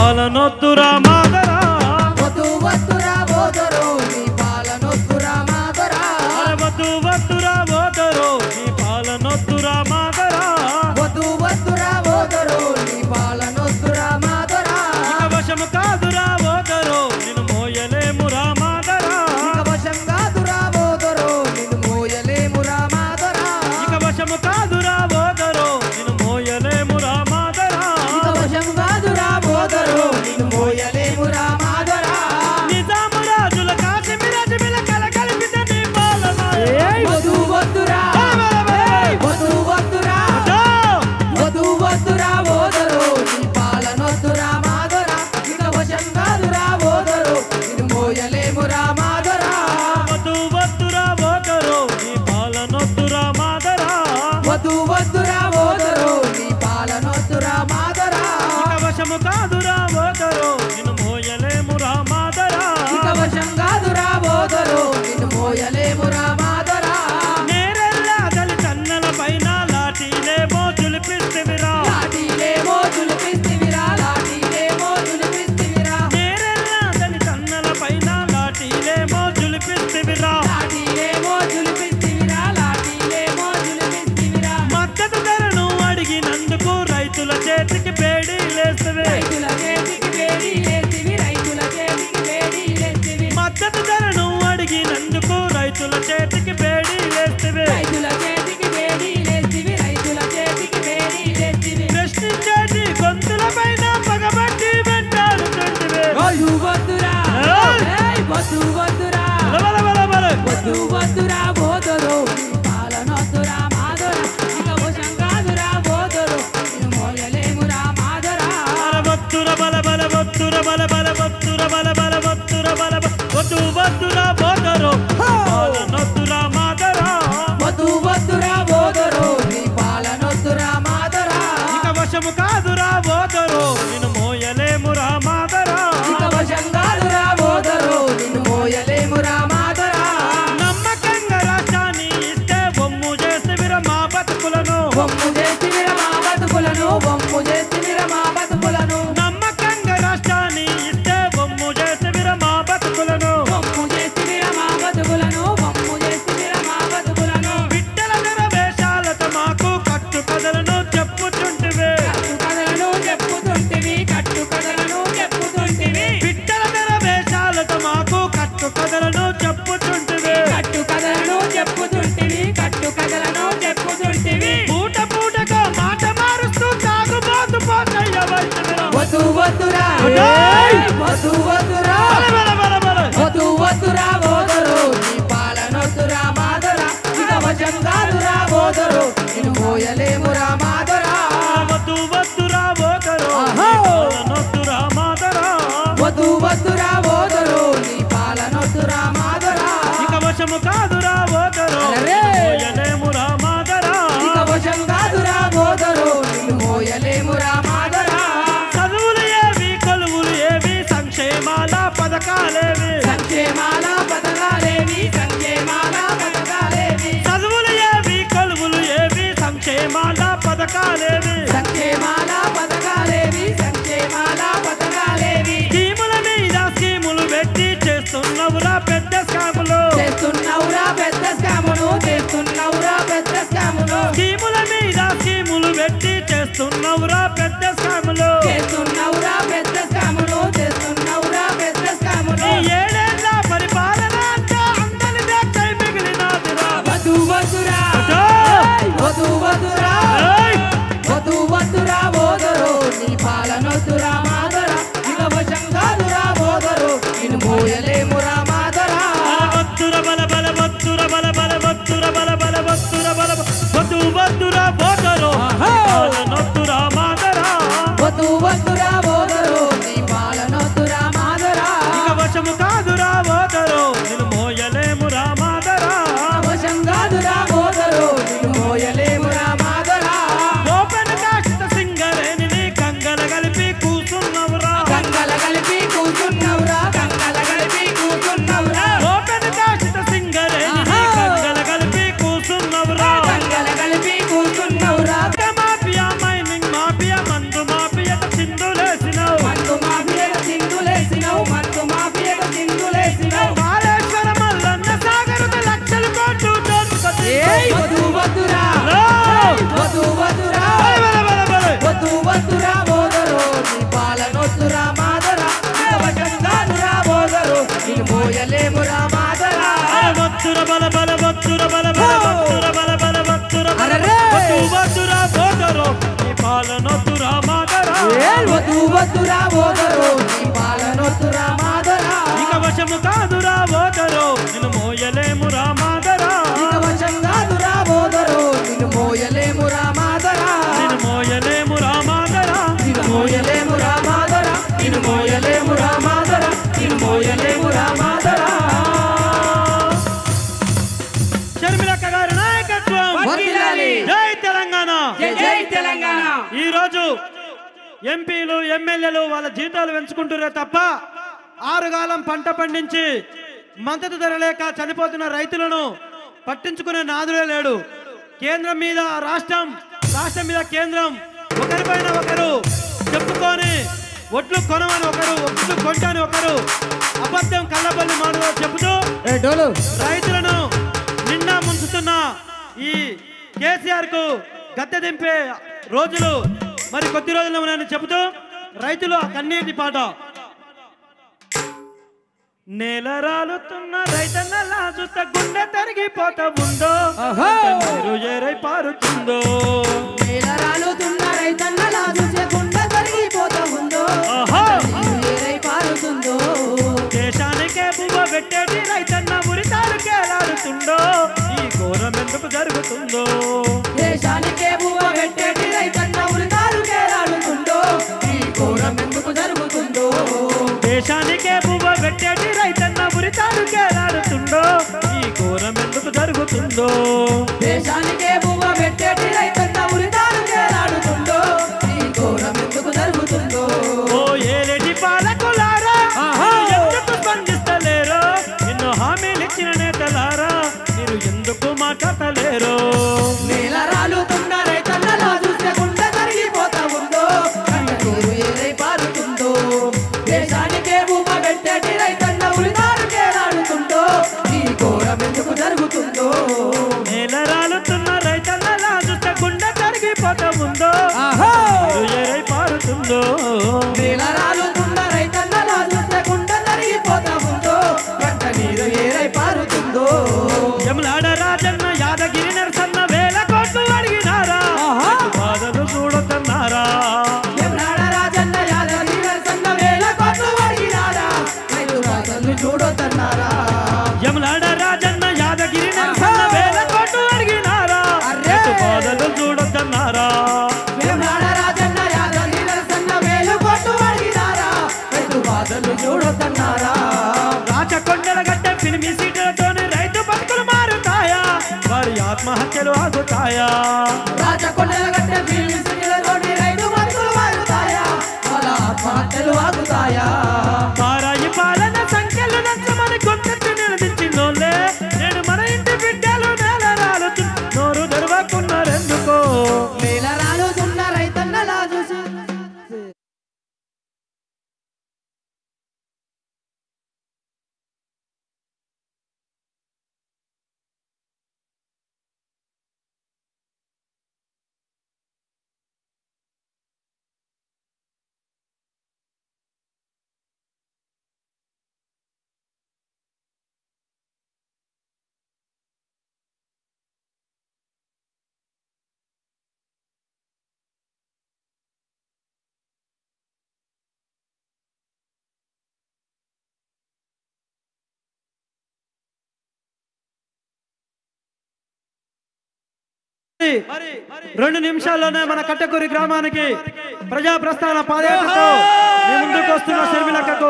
పాలనొద్దురా మాదరా వధు వద్దురా ఓదరు నీ పాలనొద్దురా మాదరా అరే వద్దు వద్దురా ఓదరో నీ పాలనొద్దురా మాదరా వధు వద్దురా ఓదరు నీ పాలనొద్దురా మాదరా ఇక వశము కాదురా ఓదరో నిన్ను మోయలేమురా మాదరా ఇక వశం కాదురా ఓదరు నిన్ను మోయలేమురా మాదరా ఇక వశము కాదురా ఓదరో నిన్ను మోయలేమురా మాదరా ఇక వశం కాదురా ఓదరు నిన్ను మోయలేమురా మాదరా నిజాము రాజుల కాశమిరాజమిల కలకలిపిత నీ పాలన వధు వద్దురా ఏయ్, వధు వద్దురా వధు వద్దురా ఓదరు నీ పాలనొద్దురా మాదరా ఇక వశం కాదురా ఓదరు నిన్ను మోయలేమురా మాదరా వద్దు వద్దురా ఓదరో నీ పాలనొద్దురా మాదరా వధు వద్దురా ఓదరు నీ పాలనొద్దురా మాదరా ఇక వశము కాదురా ఓదరో నిన్ను మోయలేమురా మాదరా ఇక వశం కాదురా ఓదరు నిన్ను మోయలేమురా మాదరా నేరెల్లా తల్లి కన్నల పైన లాఠీలేమో తులిపిస్తివిరా లాఠీలేమో తులిపిస్తివిరా లాఠీలేమో తులిపిస్తివిరా నేరెల్లా తల్లి కన్నల పైన లాఠీలేమో తులిపిస్తివిరా లాఠీలేమో తులిపిస్తివిరా లాఠీలేమో తులిపిస్తివిరా మద్దతు ధరను అడిగినందుకు రైతుల చేతికి పేడి లేస్తవే రైతుల చేతికి వేడి లేసివి రైతుల చేతికి వేడి లేసివి మద్దతు ధరను అడిగినందుకు రైతుల చేతికి పేడి లేస్తవే రైతుల చేతికి వేడి లేసివి రైతుల చేతికి వేడి లేసివి ప్రశ్నించేటి గొంతుల పైన పగబట్టి వెంటాడుతుంటివే వధు వద్దురా ఏయ్! ఏయ్, వధు వద్దురా బల బల బల బల. వధు వద్దురా బోదరు నీ పాలనొద్దురా మాదరా ఇక వశం కాదురా బోదరు నిన్ను మోయలేమురా మాదరా అర వత్తుర బల బల వత్తుర బల బల వత్తుర బల బల వత్తుర బల బల వద్దు వద్దుర బోదరో పాలనొద్దురా మాదరా వధు వద్దురా బోదరు నీ పాలనొద్దురా మాదరా ఇక వశము కాదురా బోదరో నిన్ను మోయలేమురా మాదరా ఇక వశం కాదురా బోదరు నిన్ను మోయలేమురా మాదరా నమ్మకంగా రాష్ట్రాన్ని ఇస్తే బొమ్ము చేసి మా బతుకులను బొమ్ము చేసివిర మా బతుకులను బొమ్ము చేసివిర మా బతుకులను నమ్మకంగా రాష్ట్రాన్ని ఇస్తే బొమ్ము చేసి మా బతుకులను బొమ్ము చేసివిర మా బతుకులను బొమ్ము చేసివిర మా బతుకులను బిడ్డల నెరవేశాలతో మాకు కట్టు కథలను చెప్పుచుంటివే కట్టు కథలను చెప్పుతుంటివి కట్టు కథలను చెప్పుతుంటివి బిడ్డల నెరవేశాలతో మాకు కట్టు కథలను చెప్పుచుంటివే కట్టు కథలను చెప్పుతుంటివి కట్టు కథలను చెప్పుతుంటివి పూట పూటగా మాట మారుస్తూ తాగుబోతు పోతయ్య వైద్యురా. వధు వద్దురా ఏయ్! వధు వద్దురా బల బల బల బల. వధు వద్దురా ఓదరు నీ పాలనొద్దురా మాదరా ఇక వశం కాదురా ఓదరు నిన్ను మోయలేమురా మాదరా వద్దు వద్దురా ఓదరో ఆహా. నొద్దురా మాదరా వధు వద్దురా ఓదరు నీ పాలనొద్దురా మాదరా ఇక వశము కాదురా ఓదరో అలరే. మోయలేమురా మాదరా ఇక వశం కాదురా ఓదరు నిన్ను మోయలేమురా మాదరా చదువులు ఏవి కొలువులు ఏవి సంక్షేమాల పథకాలేవి సంక్షేమాల పథకాలేవి సంక్షేమాల పథకాలేవి చదువులు ఏవి కొలువులు ఏవి సంక్షేమాల పథకాలేవి సంక్షేమాల పథకాలేవి సంక్షేమాల పథకాలేవి స్కీముల మీద స్కీములు పెట్టి చేస్తున్నవురా పెద్ద స్కాములు చేస్తున్నవురా పెద్ద స్కామును చేస్తున్నవురా పెద్ద స్కామును స్కీముల మీద స్కీములు పెట్టి చేస్తున్నవురా పెద్ద స్కాములు చేస్తున్నవురా పెద్ద స్కామును చేస్తున్నవురా పెద్ద స్కామును ఈ ఏడేళ్ల పరిపాలన అంతా అందరిదే కై మిగిలినదిరా. వధు వధురా వధు! వధు వధురా ఏయ్! వధు వధురా ఓదరు నీ పాలనొద్దురా మాదరా ఇక వశం కాదురా ఓదరు నిన్ను మోయలేమురా మాదరా వద్దుర పాలనొద్దురా మాదరా ఇక వశంగాదురా బోదరు నిన్ను మోయలేమురా మాదరా అరే వత్తుర బల బల వత్తుర బల బల వత్తుర బల బల వత్తుర బల అరెరే! వత్తు వత్తుర బోదరో నీ పాలనొత్తుర మాదరా వద్దు వద్దురా బోదరు నీ పాలనొద్దురా మాదరా ఇక వశము కాదురా ఓదరో నిన్ను మోయలేమురా మాదరా ఇక వశంగాదురా బోదరు నిన్ను మోయలేమురా మాదరా నిన్ను మోయలేమురా మాదరా నిన్ను మోయలేమురా మాదరా నిన్ను మోయలేమురా మాదరా నిన్ను మోయలేమురా మాదరా షర్మిలక్క గారి నాయకత్వం వర్ధిల్లాలి. జై తెలంగాణ జై జై తెలంగాణ ఈ రోజు ఎంపీలు ఎమ్మెల్యేలు వాళ్ళ జీతాలు పెంచుకుంటురే తప్ప ఆరుగాలం పంట పండించి మద్దతు ధర లేక చనిపోతున్న రైతులను పట్టించుకునే నాదుడే లేడు కేంద్రం మీద రాష్ట్రం రాష్ట్రం మీద కేంద్రం ఒకరిపైన ఒకరు చెప్పుకొని ఒట్లు కొనమని ఒకరు ఒట్లు కొంటని ఒకరు అబద్ధం కళ్ళబల్లి మాటలు చెబుతూ ఏ డోలు రైతులను నిండా ముంచుతున్న ఈ కేసీఆర్ కు గద్దె దింపే రోజులు మరి కొద్ది రోజులు ఉన్నాయని చెబుతూ రైతులు ఆ కన్నీటి పాట నేల రాలుతున్న రైతన్న లాజుత గుండె తరిగిపోతా ఉందో ఆహా. నీరు ఏరై పారుతుందో నేల రాలుతున్న రైతన్నలా చూసే గుండె కరిగిపోతా ఉందో ఆహా. నీరు ఏరై పారుతుందో దేశానికే బువ్వ పెట్టేటి రైతన్న ఉరితారు కేలాడుతుందో ఈ ఘోరం ఎందుకు జరుగుతుందో దేశానికే బువ్వ పెట్టేటి రైతన్న ఉరితారు కేరాడుతుందో ఈ ఘోరం ఎందుకు జరుగుతుందో దేశానికే బువ్వ పెట్టేటి రైతన్న ఉరితాడు కేలాడుతుందో ఈ ఘోరం ఎందుకు జరుగుతుందో దేశానికే బువ్వ పెట్టేటి రైతన్న ఉరితారు కేరాడుతుందో ఈ ఘోరం ఎందుకు జరుగుతుందో ఓ ఏలేటి పాలకులారా ఎందుకు స్పందిస్తలేరో ఎన్నో హామీలు ఇచ్చిన నేతలారా మీరు ఎందుకు మాట్లాడలేరో నేల రాలుతున్న రైతన్నలా చూస్తే గుండె కరిగిపోతా ఉందో కన్న నీరు ఏరై పారుతుందో దేశానికే భూమ పెట్టేటి రైతన్న ఉరితారు కేరాడుతుందో ఈ ఘోరం ఎందుకు జరుగుతుందో నేల రాలుతున్న రైతన్న లాజుత గుండె తరిగిపోతా ఉందో నీరు ఏరై పారుతుందో నేల రాలుతున్న రైతన్నలా చూస్తే గుండె కరిగిపోతా ఉందో కంట నీరు ఏరై పారుతుందో యమలాడ రాజన్న యాదగిరి నరసన్న వేల కోట్లు అడిగినారా బాధలు చూడొద్దన్నారా ఎవరాడ రాజన్న యాదగిరి నరసన్న వేల కోట్లు అడిగినారా రైతు రాజన్ను చూడొద్దన్నారా యమలాడ రాజన్న యాదగిరి నరసన్న వేల కోట్లు అడిగినారా అర్రే! ఎటు బాధలు చూడొద్దన్నారా వేమనాడ రాజన్న యాదగిరి నరసన్న వేలు కొట్టు అడిగినారా రైతు బాధలు చూడొద్దన్నారా రాచకొండల గడ్డ ఫిల్మి సీట్లతోని రైతు బతుకులు మారుతాయా వారి ఆత్మహత్యలు ఆగుతాయా రాజకొండల గట్ట ఫిలిసిలతోటి రైతు బతుకులు మారుతాయా వాళ్ళ ఆత్మహత్యలు ఆగుతాయా పారాయి పాలన సంఖ్యలు నచ్చమని గొంతెత్తి నిలదించిందోలే నేను మన ఇంటి బిడ్డలు నేల రాలుతు నోరు తెరవకున్నారెందుకో నేల రాలుతున్న రైతన్నలా చూసి రెండు నిమిషాల్లోనే మన కట్టకూరి గ్రామానికి ప్రజా ప్రస్థాన పాదయాత్రతో మీ ముందుకు వస్తున్న షర్మిలక్కకు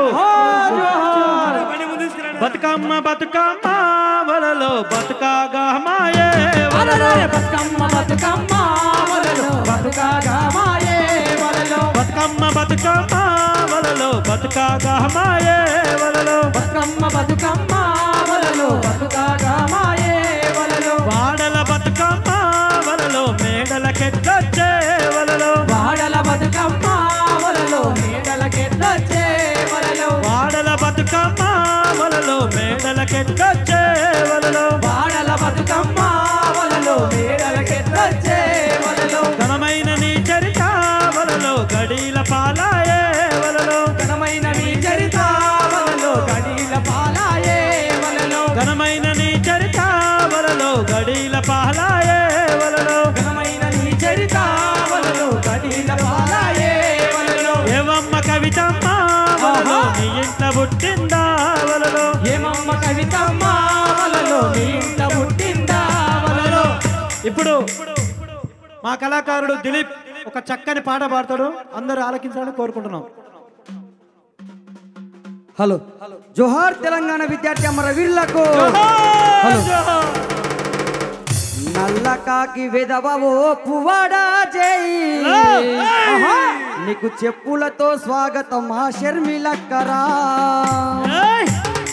బతుకమ్మ బతుకమ్మ వలలో బతుకాగా మాయే వలలో బతుకమ్మ బతుకమ్మ వలలో బతుకాగా మాయే వలలో బతుకమ్మ బతుకమ్మ వలలో బతుకాగా మాయే వలలో బతుకమ్మ బతుకమ్మ వలలో బతుకాగా మాయే వలలో వాడల బతుకమ్మ వలలో మేడలకెద్దొచ్చే వలలో వాడల బతుకమ్మ వలలో నీడలకెళ్ళొచ్చే వలలో వాడల బతుకమ్మ వలలో మేడలకెద్దొచ్చే వలలో వాడల బతుకమ్మ వలలో నీడలకెళ్ళొచ్చే వలలో ఘనమైన నీ చరిత వలలో గడీల పాలాయే వలలో కవితమ్మ వలలో నీ ఇంట పుట్టిందా వలలో ఏమమ్మ కవితమ్మ వలలో నీ ఇంట పుట్టిందా వలలో ఇప్పుడు మా కళాకారుడు దిలీప్ ఒక చక్కని పాట పాడతాడు అందరూ ఆలకించాలని కోరుకుంటున్నాం హలో జోహార్ తెలంగాణ విద్యార్థి అమర వీళ్ళకు హలో నల్ల కాకి విధవో పువ్వాడా జై ఆహా. నీకు చెప్పులతో స్వాగతం ఆ షర్మిలక్కరా ఏయ్!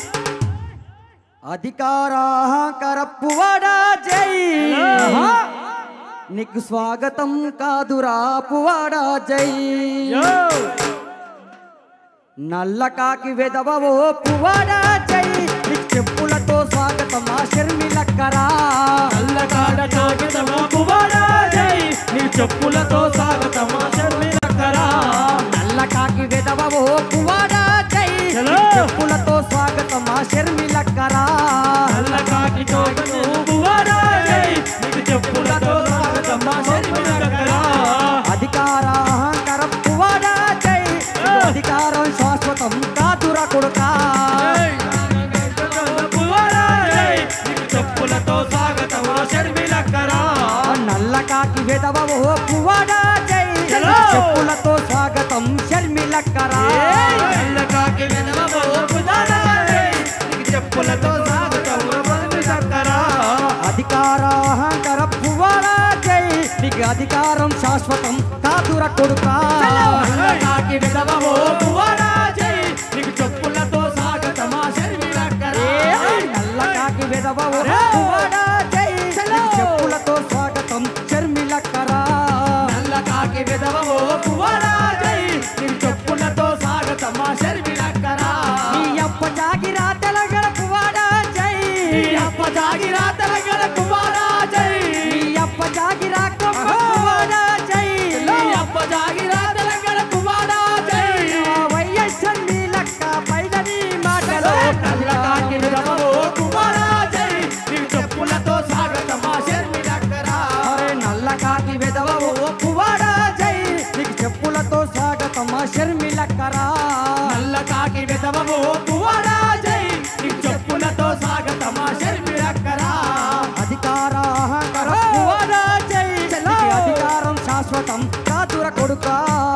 అధికారాహంకర పువ్వాడా జై ఆహా. నీకు స్వాగతం కాదురా పువ్వాడా జై యో! నల్ల కాకి వెదవో పువ్వాడా జై నీకు చెప్పులతో స్వాగతం ఆ షర్మిలక్కరా నల్లకాడ కాగితమా పువ్వాడా జై నీ చెప్పులతో స్వాగతమా శర్మిలక్కరా నల్ల కాకి వెదవో పువ్వాడా జై చలో. నీకు చెప్పులతో స్వాగతం ఆ షర్మిలక్కరా నల్లకాకి తోటను పువ్వాడా జై నీకు చెప్పులతో స్వాగతమా శర్మిలక్కరా అధికారాహంకర పువ్వాడా జై నీకు అధికారం శాశ్వతం కాదురా కొడుకా పువ్వాడా జై నీకు చెప్పులతో స్వాగతమా శర్మిలక్కరా నల్ల కాకి వెదవో పువ్వాడా జై చలో. నీకు చెప్పులతో స్వాగతం షర్మిలక్కరా నల్లకాకి వెనవో పువ్వాడా జై నీకు చెప్పులతో స్వాగతమా శర్మిలక్కరా అధికారాహంకర పువ్వాడా జై నీకు అధికారం శాశ్వతం కాదుర కొడుకా నల్లకాకి వెనవో పువ్వాడా జై నీకు చెప్పులతో స్వాగతమా శర్మిలక్కరా నల్ల కాకి వెదవ పువ్వాడా జై నీకు చెప్పులతో స్వాగతం షర్మిలక్కరా నల్ల కాకి విధవో పువ్వాడా జై నీకు చెప్పులతో స్వాగతమా శర్మిలక్కరా నీ అప్ప జాగిరా తెలంగాణ పువ్వాడా జై నీ అప్ప జాగిరా తెలంగాణ పువ్వాడా జై నీ అప్ప జాగిరా కొమ్మ పువ్వాడా జై నీ అప్ప జాగిరా తెలంగాణ పువ్వాడా జై వైఎస్ లక్క పైదని మాటలో నల్ల కాకి విధవో పువ్వాడా జై నీకు చెప్పులతో స్వాగతమా శర్మిలక్కరా అరే నల్ల కాకి వెదవ పువ్వాడా జై నీకు చెప్పులతో స్వాగతం షర్మిలక్కరా నల్ల కాకి విధవో పువ్వాడా జై నీకు చెప్పులతో స్వాగతమా శర్మిలక్కరా అధికారాహంకర పువ్వాడా జై నీకు అధికారం శాశ్వతం కాదుర కొడుకా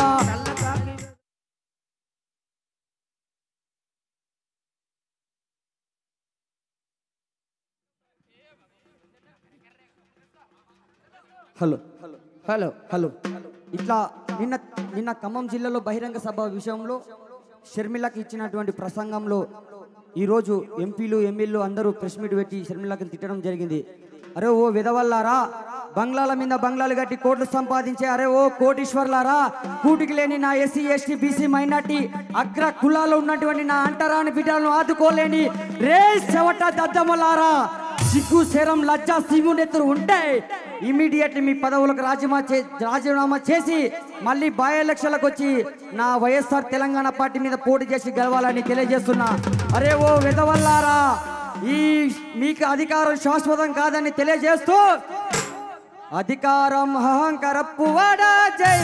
హలో హలో హలో ఇట్లా నిన్న నిన్న ఖమ్మం జిల్లాలో బహిరంగ సభ విషయంలో షర్మిలకి ఇచ్చినటువంటి ప్రసంగంలో ఈరోజు ఎంపీలు ఎమ్మెల్యేలు అందరూ ప్రెస్ మీట్ పెట్టి షర్మిలకి తిట్టడం జరిగింది అరే ఓ విధవల్లారా బంగ్లాల మీద బంగ్లాలు కట్టి కోట్లు సంపాదించే అరే ఓ కోటీశ్వర్లారా కూటికి లేని నా ఎస్సీ ఎస్టీ బీసీ మైనార్టీ అగ్ర కులాల్లో ఉన్నటువంటి నా అంటరాని బిడ్డలను ఆదుకోలేని రే చెవట దద్దమ్మలారా సిగ్గు శరం లజ్జ సిగ్గునెత్తులు ఉంటే ఇమీడియట్లీ మీ పదవులకు రాజీనామా చే రాజీనామా చేసి మళ్ళీ బై ఎలక్షన్లకు వచ్చి నా వైఎస్ఆర్ తెలంగాణ పార్టీ మీద పోటీ చేసి గెలవాలని తెలియజేస్తున్నా అరే ఓ విధవల్లారా ఈ మీకు అధికారం శాశ్వతం కాదని తెలియజేస్తూ అధికారం అహంకర పువాడా జై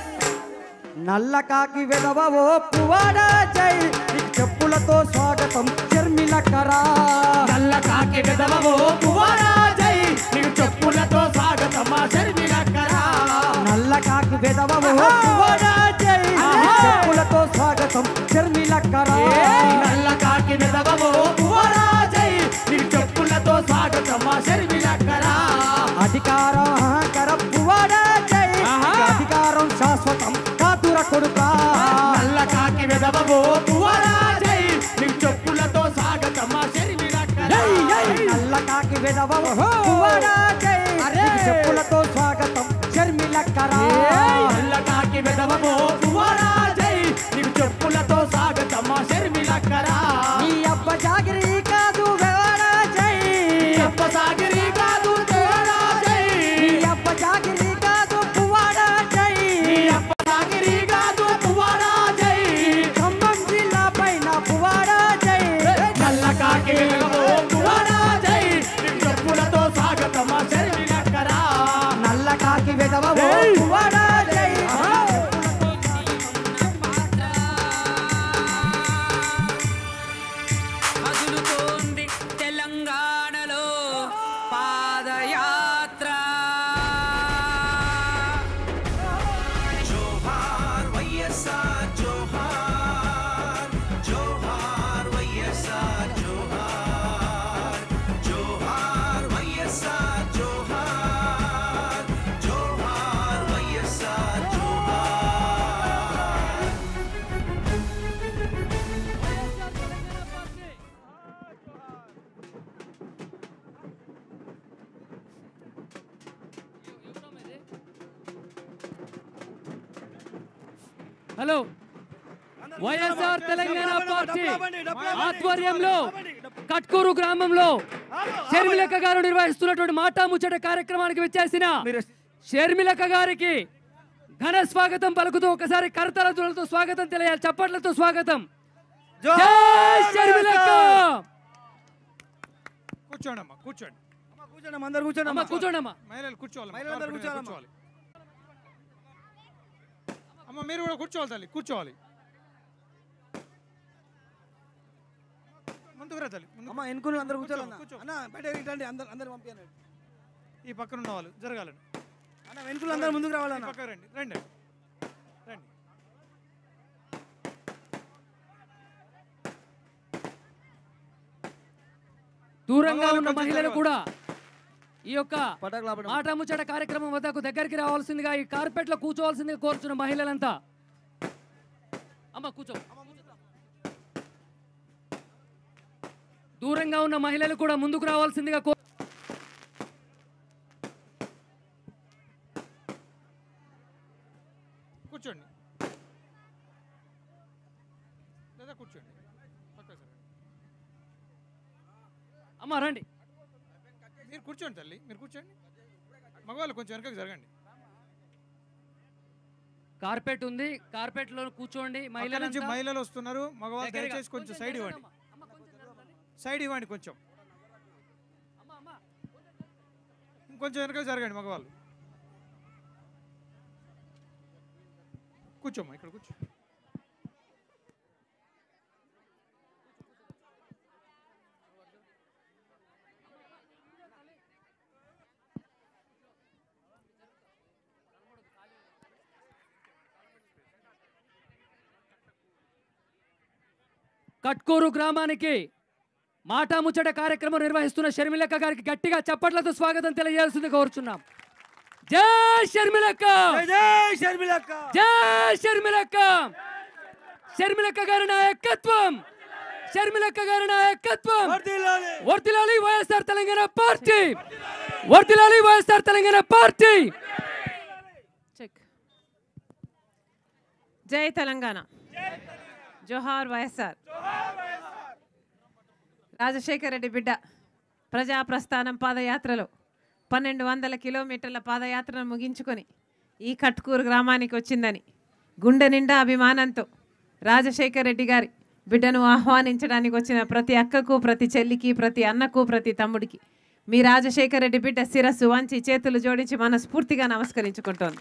నల్ల కాకి వెదవ ఓ పువాడా జై నీకు చెప్పులతో స్వాగతం షర్మిలక్కరా నల్ల కాకి విధవో పువ్వాడా జై నీకు చెప్పులతో స్వాగతమా శర్మిలక్కరా నల్ల కాకి వెదవ ఓ పువాడా జై నీకు చెప్పులతో స్వాగతం షర్మిలక్కరా నల్ల కాకి విధవో పువ్వాడా జై నీకు చెప్పులతో స్వాగతమా శర్మిలక్కరా అధికారం అహంకర పువాడా జై ఆహా. నీకు అధికారం శాశ్వతం కాతుర కొడుకా నల్ల కాకి విధవో పువ్వాడా జై నీకు చెప్పులతో స్వాగతమా శర్మిలక్కరా నల్ల కాకి వెదవ ఓ పువాడా జై నీకు చెప్పులతో స్వాగతం షర్మిలక్కరా నల్ల కాకి విధవో పువ్వాడా జై నీకు చెప్పులతో స్వాగతమా శర్మిలక్కరా నీ అబ్బ జాగిరి కాదు వెవాడా జై అప్ప సాగిరి కాదు తేడా జై నీ అబ్బ జాగిరి కాదు పువ్వాడా జై అప్ప సాగిరి కాదు పువ్వాడా జై ఖమ్మం జిల్లా పైన పువ్వాడా జై నల్ల కాకి ఓ పువ్వాడా జై చెప్పులతో స్వాగతమా శర్మిలక్కరా నల్ల కాకి వెదవ ఓ పువ్వాడా జై హలో వైఎస్ఆర్ తెలంగాణ పార్టీ ఆధ్వర్యంలో కట్కూరు గ్రామంలో షర్మిలక్క గారు నిర్వహిస్తున్నటువంటి మాటా ముచ్చట కార్యక్రమానికి వచ్చేసిన షర్మిలక్క గారికి ఘన స్వాగతం పలుకుతూ ఒకసారి కరతల ధ్వనులతో స్వాగతం తెలియాలి చప్పట్లతో స్వాగతం జై షర్మిలక్క కూర్చోండి అమ్మా కూర్చోండి కూర్చోండి అందరు కూర్చోండి అమ్మ కూర్చోండి అమ్మా మహిళలు కూర్చోవాలి అమ్మా. మహిళలందరూ కార్పెట్ మీద కూర్చోవాలమ్మా. కూర్చోవాలి అమ్మ మీరు కూడా కూర్చోవాలి తల్లి కూర్చోవాలి ముందుకు రా తల్లి ముందుకు. అమ్మ ఎన్నుకుని అందరు కూర్చోాలి అన్న కూర్చో. అన్న బయట రండి అందరు అందరు పంపించండి ఈ పక్కన ఉన్న వాళ్ళు జరగాలండి అన్న వెనుకలు అందరు ముందుకు ఈ రావాలన్న పక్క రండి రండి రండి దూరంగా ఉన్న కొంచెం మహిళలు జరగాలి. కూడా ఈ యొక్క పటాకులు ఆపడం మాట ముచ్చట కార్యక్రమం వద్దకు దగ్గరికి రావాల్సిందిగా ఈ కార్పెట్ లో కూర్చోవాల్సిందిగా కోరుచున్న మహిళలంతా అమ్మ కూర్చో దూరంగా ఉన్న మహిళలు కూడా ముందుకు రావాల్సిందిగా కో కూర్చోండి లేదా కూర్చోండి పక్క సరే అమ్మ రండి మీరు కూర్చోండి తల్లి మీరు కూర్చోండి మగవాళ్ళు కొంచెం వెనకకి జరగండి కార్పెట్ ఉంది కార్పెట్ లో కూర్చోండి పక్క నుంచి మహిళలంతా మహిళలు వస్తున్నారు మగవాళ్ళు దగ్గరగా. దయచేసి కొంచెం కొంచెం సైడ్ జరగండి ఇవ్వండి అమ్మ. అమ్మ, కొంచెం జరగండి. సైడ్ ఇవ్వండి కొంచెం అమ్మ, అమ్మ. ఇంకొంచెం వెనక జరగండి మగవాళ్ళు కూర్చోమ్మా ఇక్కడ కూర్చో కట్కూరు గ్రామానికి మాటా ముచ్చట కార్యక్రమం నిర్వహిస్తున్న షర్మిలక్క గారికి గట్టిగా చప్పట్లతో స్వాగతం తెలియజేయాల్సింది కోరుచున్నాం జై షర్మిలక్క జై షర్మిలక్క జై షర్మిలక్క షర్మిలక్క గారి నాయకత్వం షర్మిలక్క గారి నాయకత్వం వర్ధిల్లాలి. వర్తిలాలి వైఎస్ఆర్ తెలంగాణ పార్టీ వర్తిలాలి వైఎస్ఆర్ తెలంగాణ పార్టీ చెక్ జై తెలంగాణ జోహార్ వైఎస్ఆర్ రాజశేఖర రెడ్డి బిడ్డ ప్రజా ప్రస్థానం పాదయాత్రలో పన్నెండు వందల కిలోమీటర్ల పాదయాత్రను ముగించుకొని ఈ కట్కూరు గ్రామానికి వచ్చిందని గుండె నిండా అభిమానంతో రాజశేఖర రెడ్డి గారి బిడ్డను ఆహ్వానించడానికి వచ్చిన ప్రతి అక్కకు ప్రతి చెల్లికి ప్రతి అన్నకు ప్రతి తమ్ముడికి మీ రాజశేఖర రెడ్డి బిడ్డ శిరస్సు వంచి చేతులు జోడించి మనస్ఫూర్తిగా నమస్కరించుకుంటోంది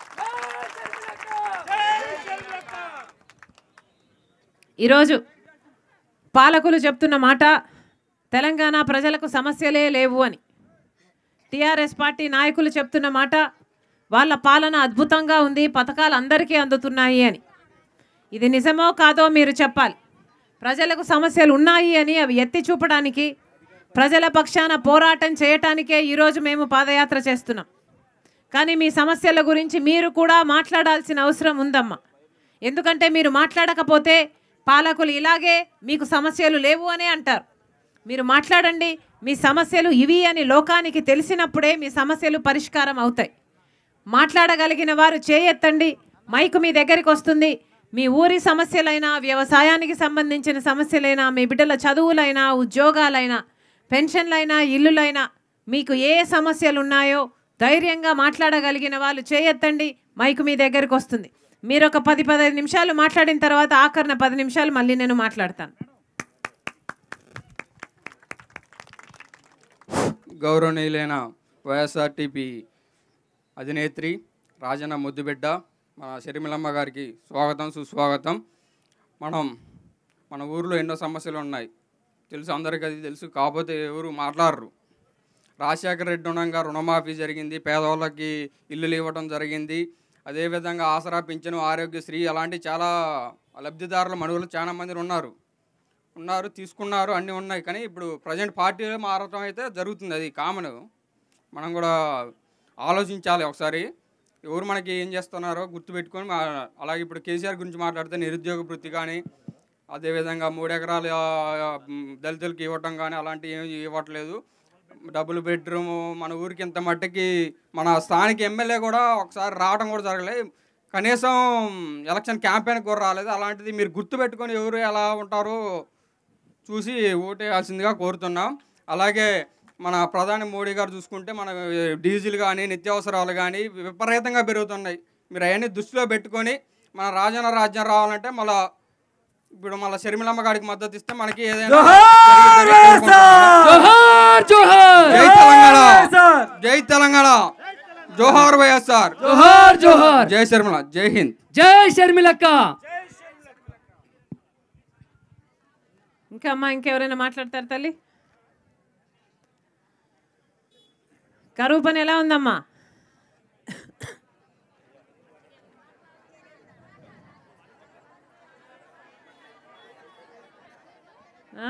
ఈరోజు పాలకులు చెప్తున్న మాట తెలంగాణ ప్రజలకు సమస్యలే లేవు అని టీఆర్ఎస్ పార్టీ నాయకులు చెప్తున్న మాట వాళ్ళ పాలన అద్భుతంగా ఉంది పథకాలు అందరికీ అందుతున్నాయి అని ఇది నిజమో కాదో మీరు చెప్పాలి ప్రజలకు సమస్యలు ఉన్నాయి అని అవి ఎత్తి చూపడానికి ప్రజల పక్షాన పోరాటం చేయటానికే ఈరోజు మేము పాదయాత్ర చేస్తున్నాం కానీ మీ సమస్యల గురించి మీరు కూడా మాట్లాడాల్సిన అవసరం ఉందమ్మా ఎందుకంటే మీరు మాట్లాడకపోతే పాలకులు ఇలాగే మీకు సమస్యలు లేవు అనే అంటారు మీరు మాట్లాడండి మీ సమస్యలు ఇవి అని లోకానికి తెలిసినప్పుడే మీ సమస్యలు పరిష్కారం అవుతాయి మాట్లాడగలిగిన వారు చేయెత్తండి మైకు మీ దగ్గరికి వస్తుంది మీ ఊరి సమస్యలైనా వ్యవసాయానికి సంబంధించిన సమస్యలైనా మీ బిడ్డల చదువులైనా ఉద్యోగాలైనా పెన్షన్లైనా ఇల్లులైనా మీకు ఏ సమస్యలు ఉన్నాయో ధైర్యంగా మాట్లాడగలిగిన వాళ్ళు చేయెత్తండి మైకు మీ దగ్గరికి వస్తుంది మీరు ఒక పది పదహైదు నిమిషాలు మాట్లాడిన తర్వాత ఆఖరిన పది నిమిషాలు మళ్ళీ నేను మాట్లాడతాను గౌరవనీయులైన వైఎస్ఆర్టీపీ అధినేత్రి రాజన్న ముద్దుబిడ్డ మన షర్మిలమ్మ గారికి స్వాగతం సుస్వాగతం మనం మన ఊర్లో ఎన్నో సమస్యలు ఉన్నాయి తెలుసు అందరికీ అది తెలుసు కాకపోతే ఎవరు మాట్లాడరు రాజశేఖర రెడ్డి ఉండగా రుణమాఫీ జరిగింది పేదవాళ్ళకి ఇల్లులు ఇవ్వడం జరిగింది అదేవిధంగా ఆసరా పింఛను ఆరోగ్యశ్రీ అలాంటి చాలా లబ్ధిదారుల మనుగోలు చాలా మంది ఉన్నారు ఉన్నారు తీసుకున్నారు అన్నీ ఉన్నాయి కానీ ఇప్పుడు ప్రజెంట్ పార్టీలో మారటం అయితే జరుగుతుంది అది కామన్ మనం కూడా ఆలోచించాలి ఒకసారి ఎవరు మనకి ఏం చేస్తున్నారో గుర్తుపెట్టుకొని మా- అలాగే ఇప్పుడు కేసీఆర్ గురించి మాట్లాడితే నిరుద్యోగ వృత్తి కానీ అదేవిధంగా మూడు ఎకరాలు ఆ, మ్, దళితులకి ఇవ్వటం కానీ అలాంటివి ఏమి ఇవ్వట్లేదు డబుల్ బెడ్రూమ్ మన ఊరికి ఇంత మట్టికి మన స్థానిక ఎమ్మెల్యే కూడా ఒకసారి రావడం కూడా జరగలేదు కనీసం ఎలక్షన్ క్యాంపెయిన్ కూడా రాలేదు అలాంటిది మీరు గుర్తుపెట్టుకొని ఎవరు ఎలా ఉంటారో చూసి ఓటేయాల్సిందిగా కోరుతున్నాం అలాగే మన ప్రధాని మోడీ గారు చూసుకుంటే మన డీజిల్ కానీ నిత్యావసరాలు కానీ విపరీతంగా పెరుగుతున్నాయి మీరు అవన్నీ దృష్టిలో పెట్టుకొని మన రాజన్న రాజ్యం రావాలంటే మళ్ళా ఇప్పుడు మళ్ళీ షర్మిలమ్మ గారికి మద్దతు ఇస్తే మనకి ఏదైనా జరిగి- జరిగి కోరుకుంటున్నాను. జోహార్ జోహార్ జై తెలంగాణ జై తెలంగాణ జోహార్ వైఎస్ఆర్ జోహార్ జోహార్ జై శర్మిల జై హింద్ జై షర్మిలక్క ఇంకా అమ్మా ఇంకెవరైనా మాట్లాడతారు తల్లి కరువు పని ఎలా ఉందమ్మా ఆ?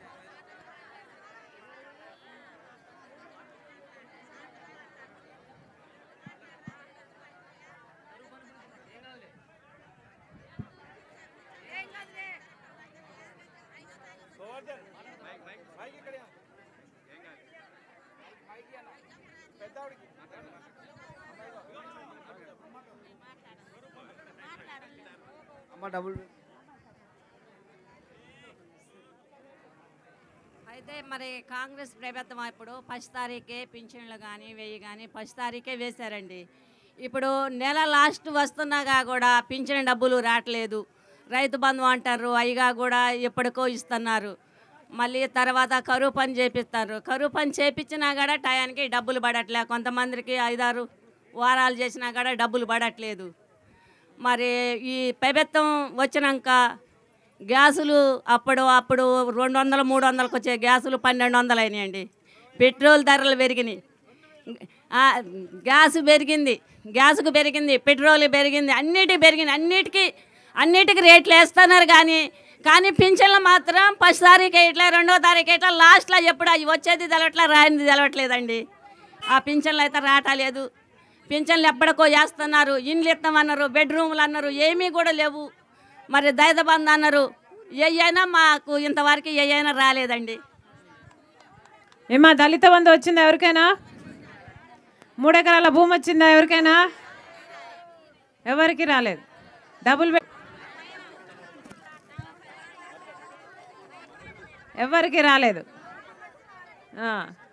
అయితే మరి కాంగ్రెస్ ప్రభుత్వం ఇప్పుడు ఫస్ట్ తారీఖే పింఛన్లు కానీ వెయ్యి కానీ ఫస్ట్ తారీఖే వేశారండి ఇప్పుడు నెల లాస్ట్ వస్తున్నాగా కూడా పింఛన్ డబ్బులు రావట్లేదు రైతు బంధు అంటారు అయ్యగా కూడా ఎప్పటికో ఇస్తున్నారు మళ్ళీ తర్వాత కరువు పని చేపిస్తారు కరువు పని చేపించినా కూడా టయానికి డబ్బులు పడట్లే కొంతమందికి ఐదారు వారాలు చేసినా కూడా డబ్బులు పడట్లేదు మరి ఈ ప్రభుత్వం వచ్చినాక గ్యాసులు అప్పుడు అప్పుడు రెండు వందలు మూడు వందలకు వచ్చే గ్యాసులు పన్నెండు వందలు అయినాయండి పెట్రోల్ ధరలు పెరిగినాయి ఆ, గ్యాస్ పెరిగింది గ్యాస్కు పెరిగింది పెట్రోల్ పెరిగింది అన్నిటికి పెరిగింది అన్నిటికీ అన్నిటికీ రేట్లు వేస్తున్నారు కానీ కానీ పింఛన్లు మాత్రం ఫస్ట్ తారీఖు ఇట్లా రెండో తారీఖు ఇట్లా లాస్ట్లో ఎప్పుడు అవి వచ్చేది తెలవట్లే రానిది తెలవట్లేదండి ఆ పింఛన్లు అయితే రావట్లేదు పింఛన్లు ఎప్పటికో వేస్తున్నారు ఇండ్లు ఇస్తామన్నారు బెడ్రూమ్లు అన్నారు ఏమీ కూడా లేవు మరి దైద బంధు అన్నారు ఏ అయినా మాకు ఇంతవరకు ఏ అయినా రాలేదండి ఏమా దళిత బంధు వచ్చిందా ఎవరికైనా మూడు ఎకరాల భూమి వచ్చిందా ఎవరికైనా ఎవరికి రాలేదు డబుల్ బెడ్ ఎవరికి రాలేదు ఆ.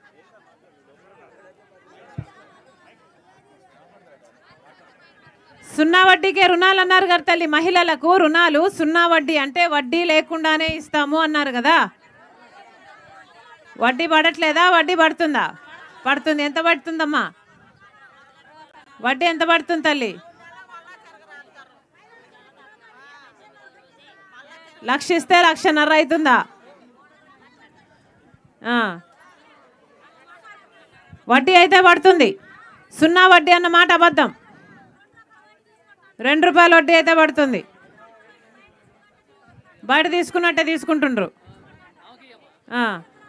సున్నా వడ్డీకే రుణాలు అన్నారు కదా తల్లి మహిళలకు రుణాలు సున్నా వడ్డీ అంటే వడ్డీ లేకుండానే ఇస్తాము అన్నారు కదా వడ్డీ పడట్లేదా వడ్డీ పడుతుందా పడుతుంది ఎంత పడుతుందమ్మా వడ్డీ ఎంత పడుతుంది తల్లి లక్ష ఇస్తే లక్షన్నర అవుతుందా ఆ. వడ్డీ అయితే పడుతుంది సున్నా వడ్డీ అన్న మాట అబద్ధం రెండు రూపాయల వడ్డీ అయితే పడుతుంది బయట తీసుకున్నట్టే తీసుకుంటుండ్రు ఆ.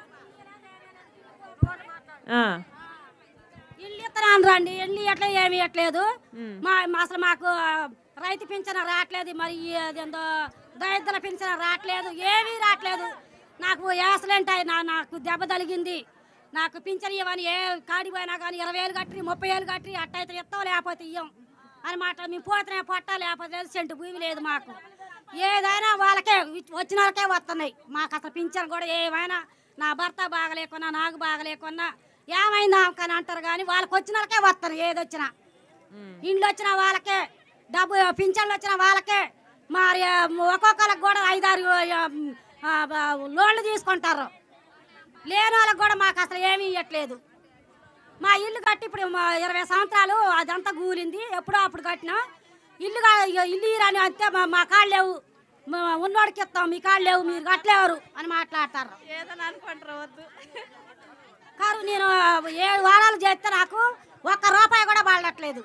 ఆ. ఇల్లు ఇత్తనాను రండి ఇల్లు ఎట్లా ఏమి ఇవ్వట్లేదు మా మా అసలు మాకు ఆ, రైతు పింఛన రావట్లేదు మరి ఈ అదేందో దరిద్ర పింఛన రావట్లేదు ఏమీ రావట్లేదు నాకు యాసలేంటాయి నా నాకు దెబ్బ తగిలింది నాకు పింఛన్ ఇవ్వని ఏ కాడి పోయినా కానీ ఇరవై వేలు కట్టి ముప్పై వేలు కట్టి అట్టయితే ఇస్తాం లేకపోతే ఇయ్యం అని మాట మేము పోతే పొట్ట లేకపోతే లేదు సెంటు భూమి లేదు మాకు ఏదైనా వాళ్ళకే ఇచ్- వచ్చిన వాళ్ళకే వస్తున్నాయి మాకు అసలు పింఛన్ కూడా ఏమైనా నా భర్త బాగలేకున్నా నాకు బాగలేకున్నా ఏమైందా కానీ అంటారు కానీ వాళ్ళకి వచ్చిన వాళ్ళకే వస్తారు ఏది వచ్చినా ఇండ్లు వచ్చిన వాళ్ళకే డబ్బు పింఛన్లు వచ్చిన వాళ్ళకే మరి ఆ, ఒక్కొక్కరికి కూడా ఐదారు ఆ, ఆ, ఆ, లోన్లు తీసుకుంటారు లేని వాళ్ళకి కూడా మాకు అసలు ఏమీ ఇవ్వట్లేదు మా ఇల్లు కట్టి ఇప్పుడు మా ఇరవై సంవత్సరాలు అదంతా కూలింది ఎప్పుడో అప్పుడు కట్టినా ఇల్లు కా- ఇక ఇల్లు ఇరని అంతే మా మా కాళ్ళు లేవు మా ఉన్నోడికి ఇస్తాం మీ కాళ్ళు లేవు మీరు కట్టలేరు అని మాట్లాడతారు ఏదైనా అనుకుంటారు వద్దు కారు నేను ఏడు వారాలు చేస్తే నాకు ఒక్క రూపాయి కూడా పడట్లేదు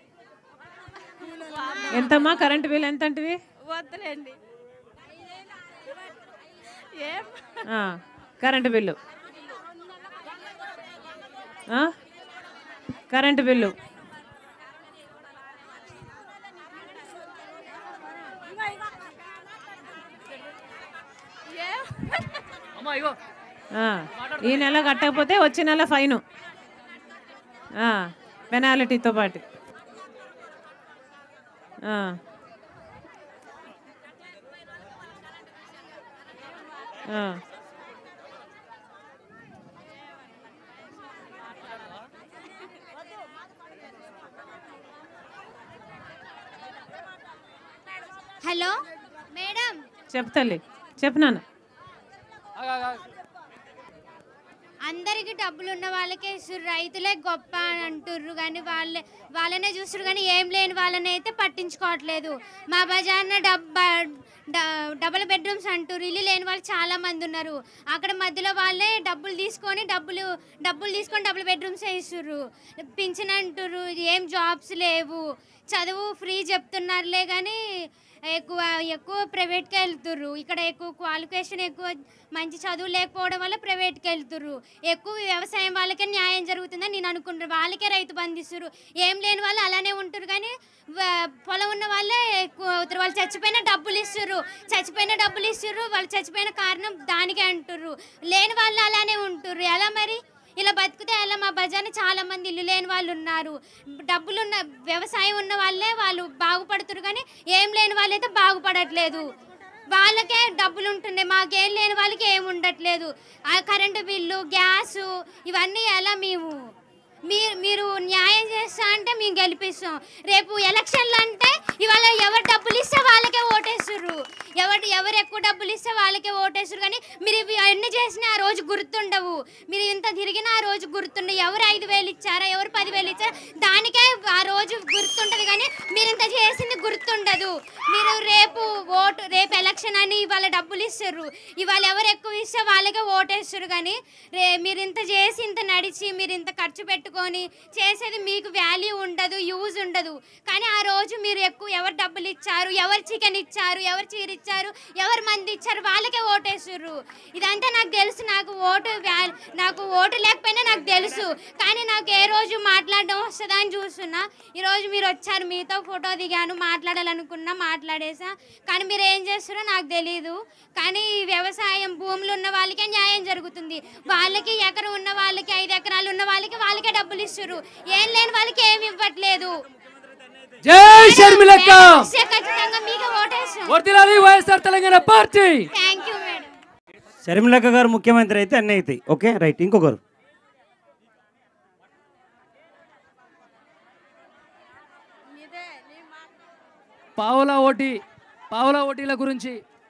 ఎంతమ్మా కరెంటు బిల్ ఎంత అంటివి వద్దులేండి ఏం ఆ, కరెంటు బిల్లు ఆ? కరెంటు బిల్లు అమ్మా ఇగో ఆ, ఈ నెల కట్టకపోతే వచ్చే నెల ఫైను పెనాలిటీతో పాటు ఆ. ఆ. హలో మేడం చెప్తలే చెప్పు నాన్న అందరికి డబ్బులు ఉన్న వాళ్ళకే ఇస్తుర్రు రైతులే గొప్ప అని అంటుర్రు కానీ వాళ్ళే వాళ్ళనే చూస్తుర్రు కానీ ఏం లేని వాళ్ళని అయితే పట్టించుకోవట్లేదు మా బజార్న డబ్బా డ- డబుల్ బెడ్రూమ్స్ అంటారు ఇల్లు లేని వాళ్ళు చాలా మంది ఉన్నారు అక్కడ మధ్యలో వాళ్ళే డబ్బులు తీసుకొని డబ్బులు డబ్బులు తీసుకొని డబుల్ బెడ్రూమ్స్ ఇస్తుర్రు పింఛన్ అంటుర్రు ఏం జాబ్స్ లేవు చదువు ఫ్రీ చెప్తున్నారులే కానీ ఎక్కువ ఎక్కువ ప్రైవేట్కి వెళ్తుర్రు ఇక్కడ ఎక్కువ క్వాలిఫికేషన్ ఎక్కువ మంచి చదువు లేకపోవడం వల్ల ప్రైవేట్కి వెళ్తుర్రు ఎక్కువ వ్యవసాయం వాళ్ళకే న్యాయం జరుగుతుందని నేను అనుకుంటున్నాను వాళ్ళకే రైతు బంధిస్తున్నారు ఏం లేని వాళ్ళు అలానే ఉంటారు కానీ వ- పొలం ఉన్న వాళ్ళే ఎక్కువ అవుతారు వాళ్ళు చచ్చిపోయిన డబ్బులు ఇస్తుర్రు చచ్చిపోయిన డబ్బులు ఇస్తుర్రు వాళ్ళు చచ్చిపోయిన కారణం దానికే అంటుర్రు లేని వాళ్ళు అలానే ఉంటుర్రు ఎలా మరి ఇలా బతికితే అలా మా బజార్ని చాలా మంది ఇల్లు లేని వాళ్ళు ఉన్నారు డబ్బులు ఉన్న వ్యవసాయం ఉన్న వాళ్ళే వాళ్ళు బాగుపడుతున్నారు కానీ ఏం లేని వాళ్ళైతే బాగుపడట్లేదు వాళ్ళకే డబ్బులు ఉంటుండే మాకేం లేని వాళ్ళకి ఏం ఉండట్లేదు ఆ కరెంటు బిల్లు గ్యాసు ఇవన్నీ ఎలా మేము మీరు మీరు న్యాయం చేస్తా అంటే మేము గెలిపిస్తాం రేపు ఎలక్షన్లు అంటే ఇవాళ ఎవరు డబ్బులు ఇస్తే వాళ్ళకే ఓటేస్తుర్రు ఎవరు ఎవరు ఎక్కువ డబ్బులు ఇస్తే వాళ్ళకే ఓటేస్తారు కానీ మీరు ఇవి అన్ని చేసినా ఆ రోజు గుర్తుండవు మీరు ఇంత తిరిగినా ఆ రోజు గుర్తుండవు ఎవరు ఐదు వేలు ఇచ్చారా ఎవరు పదివేలు ఇచ్చారా దానికే ఆ రోజు గుర్తుంటది కానీ మీరు ఇంత చేసింది గుర్తుండదు మీరు రేపు ఓటు రేపు ఎలక్షన్ అని ఇవాళ డబ్బులు ఇస్తారు ఇవాళ ఎవరు ఎక్కువ ఇస్తే వాళ్ళకే ఓటేస్తారు కానీ రే మీరు ఇంత చేసి ఇంత నడిచి మీరు ఇంత ఖర్చు పెట్టుకొని చేసేది మీకు వాల్యూ ఉండదు యూజ్ ఉండదు కానీ ఆ రోజు మీరు ఎక్కువ ఎవరు డబ్బులు ఇచ్చారు ఎవరు చికెన్ ఇచ్చారు ఎవరు చీర ఇచ్చారు ఎవరు మంది ఇచ్చారు వాళ్ళకే ఓటేస్తుర్రు ఇదంతా నాకు తెలుసు నాకు ఓటు వ్యా- నాకు ఓటు లేకపోయినా నాకు తెలుసు కానీ నాకు ఏ రోజు మాట్లాడడం వస్తుందా అని చూస్తున్నా ఈరోజు మీరు వచ్చారు మీతో ఫోటో దిగాను మాట్లాడాలనుకున్నా మాట్లాడేసా కానీ మీరు ఏం చేస్తారో నాకు తెలియదు కానీ ఈ వ్యవసాయం భూములు ఉన్న వాళ్ళకే న్యాయం జరుగుతుంది వాళ్ళకి ఎకరం ఉన్న వాళ్ళకి ఐదు ఎకరాలు ఉన్న వాళ్ళకి వాళ్ళకే డబ్బులు ఇస్తారు ఏం లేని వాళ్ళకి ఏమి ఇవ్వట్లేదు జై షర్మిలక్క ఇస్తే ఖచ్చితంగా మీకు ఓటేస్తాం వర్దిలాలి YSR Telangana party thank you madam శర్మిలక్క గారు ముఖ్యమంత్రి అయితే అన్నీ అవుతాయి ఓకే రైట్ ఇంకొకరు పావులా ఓటి పావులా ఓటీల గురించి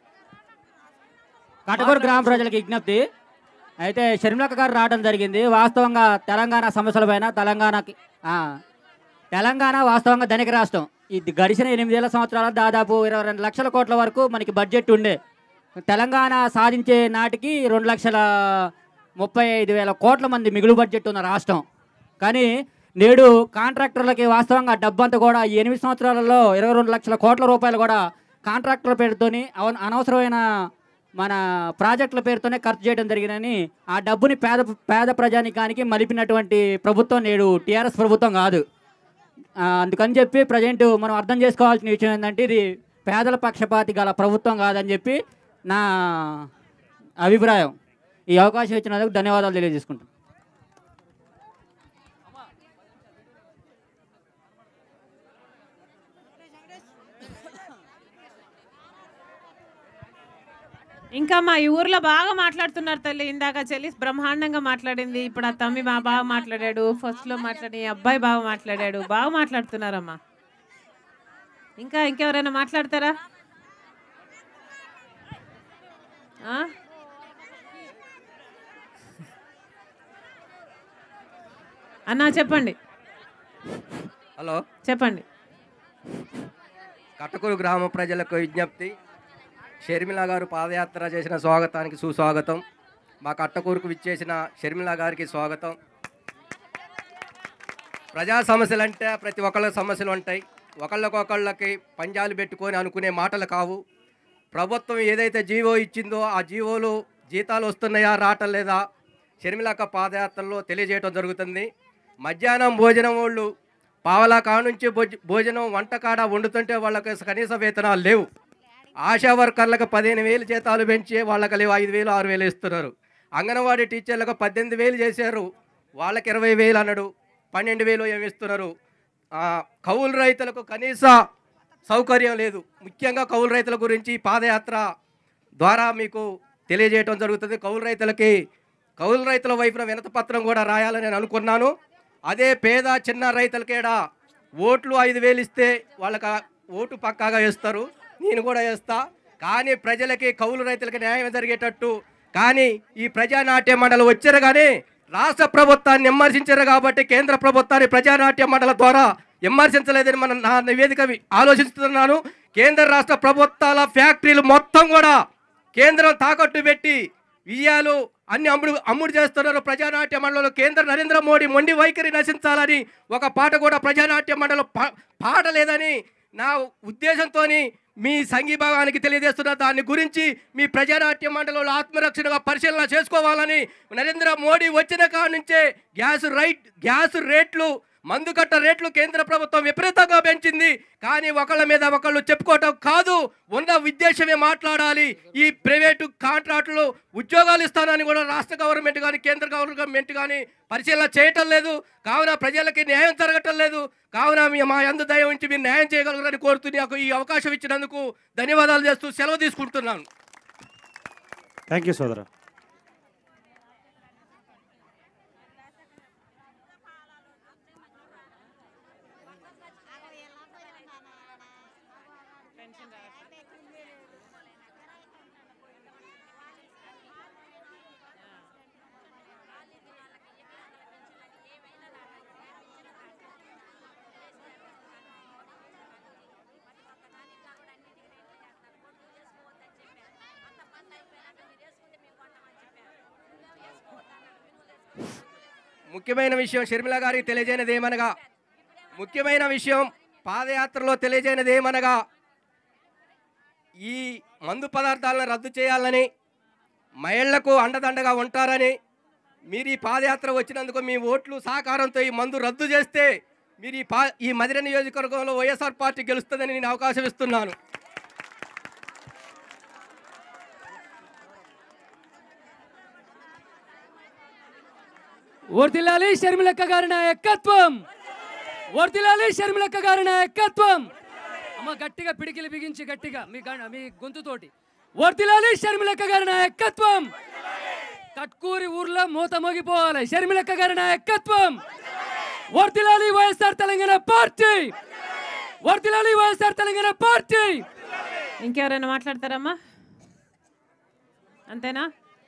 కటకూరు గ్రామ ప్రజలకు విజ్ఞప్తి అయితే షర్మిలక్క గారు రావడం జరిగింది వాస్తవంగా తెలంగాణ సమస్యలపైన తెలంగాణకి ఆ, తెలంగాణ వాస్తవంగా ధనిక రాష్ట్రం ఇది గడిచిన ఎనిమిదేళ్ల సంవత్సరాల దాదాపు ఇరవై రెండు లక్షల కోట్ల వరకు మనకి బడ్జెట్ ఉండే తెలంగాణ సాధించే నాటికి రెండు లక్షల ముప్పై ఐదు వేల కోట్ల మంది మిగులు బడ్జెట్ ఉన్న రాష్ట్రం కానీ నేడు కాంట్రాక్టర్లకి వాస్తవంగా డబ్బంతా కూడా ఈ ఎనిమిది సంవత్సరాలలో ఇరవై రెండు లక్షల కోట్ల రూపాయలు కూడా కాంట్రాక్టర్ల పేరుతోని అవ- అనవసరమైన మన ప్రాజెక్టుల పేరుతోనే ఖర్చు చేయడం జరిగిందని ఆ డబ్బుని పేద పేద ప్రజానికానికి మలిపినటువంటి ప్రభుత్వం నేడు టీఆర్ఎస్ ప్రభుత్వం కాదు ఆ, అందుకని చెప్పి ప్రజెంట్ మనం అర్థం చేసుకోవాల్సిన విషయం ఏంటంటే ఇది పేదల పక్షపాతి గల ప్రభుత్వం కాదని చెప్పి నా అభిప్రాయం ఈ అవకాశం ఇచ్చినందుకు ధన్యవాదాలు తెలియజేసుకుంటాను ఇంకా మా ఈ ఊర్లో బాగా మాట్లాడుతున్నారు తల్లి ఇందాక చెల్లి బ్రహ్మాండంగా మాట్లాడింది ఇప్పుడు ఆ తమ్మి బా బాగా మాట్లాడాడు ఫస్ట్ లో మాట్లాడి ఈ అబ్బాయి బాగా మాట్లాడాడు బాగా మాట్లాడుతున్నారమ్మా ఇంకా ఇంకెవరైనా మాట్లాడతారా ఆ? అన్నా చెప్పండి హలో చెప్పండి కట్టకూరు గ్రామ ప్రజలకు విజ్ఞప్తి షర్మిల గారు పాదయాత్ర చేసిన స్వాగతానికి సుస్వాగతం మా కట్టకూరుకు విచ్చేసిన షర్మిల గారికి స్వాగతం ప్రజా సమస్యలు అంటే ప్రతి ఒక్కళ్ళ సమస్యలు ఉంటాయి ఒకళ్ళకొకళ్ళకి పంజాలు పెట్టుకొని అనుకునే మాటలు కావు ప్రభుత్వం ఏదైతే జీవో ఇచ్చిందో ఆ జీవోలు జీతాలు వస్తున్నాయా రావటం లేదా షర్మిలక్క పాదయాత్రలో తెలియజేయడం జరుగుతుంది మధ్యాహ్నం భోజనం వాళ్ళు పావలా కాడ నుంచి భోజ- భోజనం వంటకాడ వండుతుంటే వాళ్ళకి కనీస వేతనాలు లేవు ఆశా వర్కర్లకు పదిహేను వేలు జీతాలు పెంచి వాళ్ళకి లేవు ఐదు వేలు ఆరు వేలు ఇస్తున్నారు అంగన్వాడీ టీచర్లకు పద్దెనిమిది వేలు చేశారు వాళ్ళకి ఇరవై వేలు అన్నాడు పన్నెండు వేలు ఏమి ఇస్తున్నారు ఆ, కౌలు రైతులకు కనీస సౌకర్యం లేదు ముఖ్యంగా కౌలు రైతుల గురించి పాదయాత్ర ద్వారా మీకు తెలియజేయడం జరుగుతుంది కౌలు రైతులకి కౌలు రైతుల వైపున వినతపత్రం కూడా రాయాలని నేను అనుకున్నాను అదే పేద చిన్న రైతులకేడా ఓట్లు ఐదు వేలు ఇస్తే వాళ్ళకి ఆ ఓటు పక్కాగా వేస్తారు నేను కూడా వేస్తా కానీ ప్రజలకి కౌలు రైతులకి న్యాయం జరిగేటట్టు కానీ ఈ ప్రజానాట్య మండలి వచ్చారు కానీ రాష్ట్ర ప్రభుత్వాన్ని విమర్శించారు కాబట్టి కేంద్ర ప్రభుత్వాన్ని ప్రజానాట్య మండలి ద్వారా విమర్శించలేదని మనం నా నివేదిక వి- ఆలోచిస్తున్నాను కేంద్ర రాష్ట్ర ప్రభుత్వాల ఫ్యాక్టరీలు మొత్తం కూడా కేంద్రం తాకట్టు పెట్టి విజయాలు అన్ని అమ్ముడు అమ్ముడు చేస్తున్నారు ప్రజానాట్య మండలిలో కేంద్ర నరేంద్ర మోడీ మొండి వైఖరి నశించాలని ఒక పాట కూడా ప్రజానాట్య మండలి పా పాట లేదని నా ఉద్దేశంతో మీ సంఘీభాగానికి తెలియజేస్తున్న దాని గురించి మీ ప్రజానాట్య మండలిలో ఆత్మరక్షణగా పరిశీలన చేసుకోవాలని నరేంద్ర మోడీ వచ్చిన కాడ నుంచే గ్యాస్ రైట్ గ్యాస్ రేట్లు మందుకట్ట రేట్లు కేంద్ర ప్రభుత్వం విపరీతంగా పెంచింది కానీ ఒకళ్ళ మీద ఒకళ్ళు చెప్పుకోవటం కాదు ఉన్న ఉద్దేశమే మాట్లాడాలి ఈ ప్రైవేటు కాంట్రాక్టులు ఉద్యోగాలు ఇస్తానని కూడా రాష్ట్ర గవర్నమెంట్ కానీ కేంద్ర గవర్నమెంట్ కానీ పరిశీలన చేయటం లేదు కావున ప్రజలకి న్యాయం జరగటం లేదు కావున మీ మా అందు దయ ఉంచి మీరు న్యాయం చేయగలరని కోరుతూ నాకు ఈ అవకాశం ఇచ్చినందుకు ధన్యవాదాలు చేస్తూ సెలవు తీసుకుంటున్నాను థ్యాంక్ యూ సోదరా ముఖ్యమైన విషయం షర్మిల గారికి తెలియజేయనిది ఏమనగా ముఖ్యమైన విషయం పాదయాత్రలో తెలియజేయనిది ఏమనగా ఈ మందు పదార్థాలను రద్దు చేయాలని మహిళలకు అండదండగా ఉంటారని మీరు ఈ పాదయాత్ర వచ్చినందుకు మీ ఓట్లు సహకారంతో ఈ మందు రద్దు చేస్తే మీరు ఈ పా ఈ మదిర నియోజకవర్గంలో వైఎస్ఆర్ పార్టీ గెలుస్తుందని నేను అవకాశం ఇస్తున్నాను వర్దిల్లాలి షర్మిలక్క గారి నాయకత్వం వర్దిల్లాలి షర్మిలక్క గారి నాయకత్వం అమ్మ గట్టిగా పిడికిలి బిగించి గట్టిగా మీ గ- మీ గొంతుతోటి వర్దిల్లాలి షర్మిలక్క గారి నాయకత్వం కట్కూరి ఊర్లో మూత మోగిపోవాలి షర్మిలక్క గారి నాయకత్వం వర్దిల్లాలి వైఎస్ఆర్ తెలంగాణ పార్టీ వర్దిల్లాలి వైఎస్ఆర్ తెలంగాణ పార్టీ ఇంకెవరైనా మాట్లాడతారమ్మా అంతేనా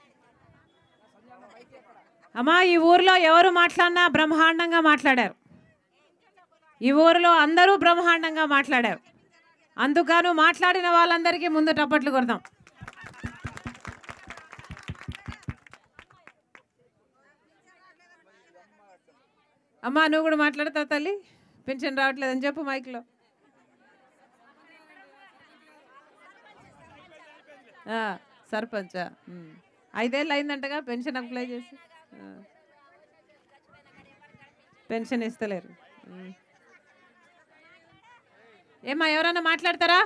అమ్మా ఈ ఊర్లో ఎవరు మాట్లాడినా బ్రహ్మాండంగా మాట్లాడారు ఈ ఊరిలో అందరూ బ్రహ్మాండంగా మాట్లాడారు అందుకను మాట్లాడిన వాళ్ళందరికీ ముందు టప్పట్లు కొడదాం అమ్మా నువ్వు కూడా మాట్లాడతావు తల్లి పెన్షన్ రావట్లేదని చెప్పు మైక్లో ఆ, సర్పంచా ఉమ్. ఐదేళ్ళు అయిందంటగా పెన్షన్ అప్లై చేసి ఆ. పెన్షన్ ఇస్తలేరు ఉమ్. ఏమ్మా ఎవరైనా మాట్లాడతారా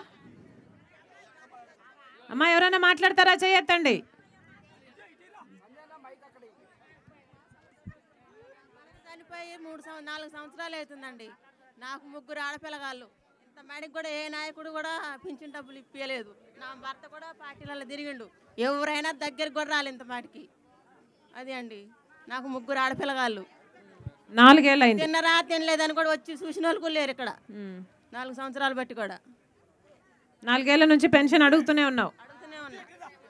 అమ్మా ఎవరైనా మాట్లాడతారా చేయొద్దండి చనిపోయి మూడు సంవ- నాలుగు సంవత్సరాలు అవుతుందండి నాకు ముగ్గురు ఆడపిల్లగాళ్ళు ఇంత మేడకి కూడా ఏ నాయకుడు కూడా పింఛన్ డబ్బులు ఇప్పించలేదు నా భర్త కూడా పార్టీలలో తిరిగిండు ఎవరైనా దగ్గరికి కూడా రాలి ఇంత మాటికి అది అండి నాకు ముగ్గురు ఆడపిల్లగాళ్ళు నాలుగేళ్ళు అయింది తిన్నరా తినలేదని కూడా వచ్చి చూసిన వాళ్ళు కూడా లేరు ఇక్కడ ఉమ్. నాలుగు సంవత్సరాలు బట్టి కూడా నాలుగేళ్ల నుంచి పెన్షన్ అడుగుతూనే ఉన్నావు అడుగుతూనే ఉన్నా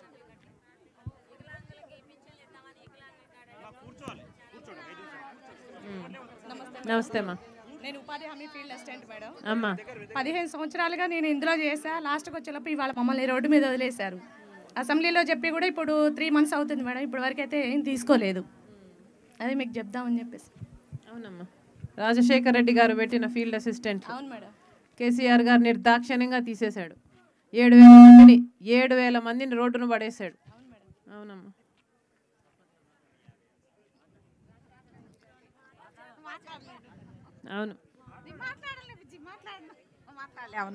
నమస్తే అమ్మా నేను ఉపాధి హామీ ఫీల్డ్ అసిస్టెంట్ మేడం అమ్మా పదిహేను సంవత్సరాలుగా నేను ఇందులో చేసా లాస్ట్కి వచ్చేటప్పుడు ఇవాళ మమ్మల్ని రోడ్డు మీద వదిలేశారు అసెంబ్లీలో చెప్పి కూడా ఇప్పుడు త్రీ మంత్స్ అవుతుంది మేడం ఇప్పటి వరకు అయితే ఏం తీసుకోలేదు అది మీకు చెప్దామని చెప్పేసి అవునమ్మా రాజశేఖర్ రెడ్డి గారు పెట్టిన ఫీల్డ్ అసిస్టెంట్ అవును మేడం కేసీఆర్ గారు నిర్దాక్షిణ్యంగా తీసేశాడు ఏడు వేల మందిని ఏడు వేల మందిని రోడ్డును పడేశాడు అవునమ్మా అవును అవును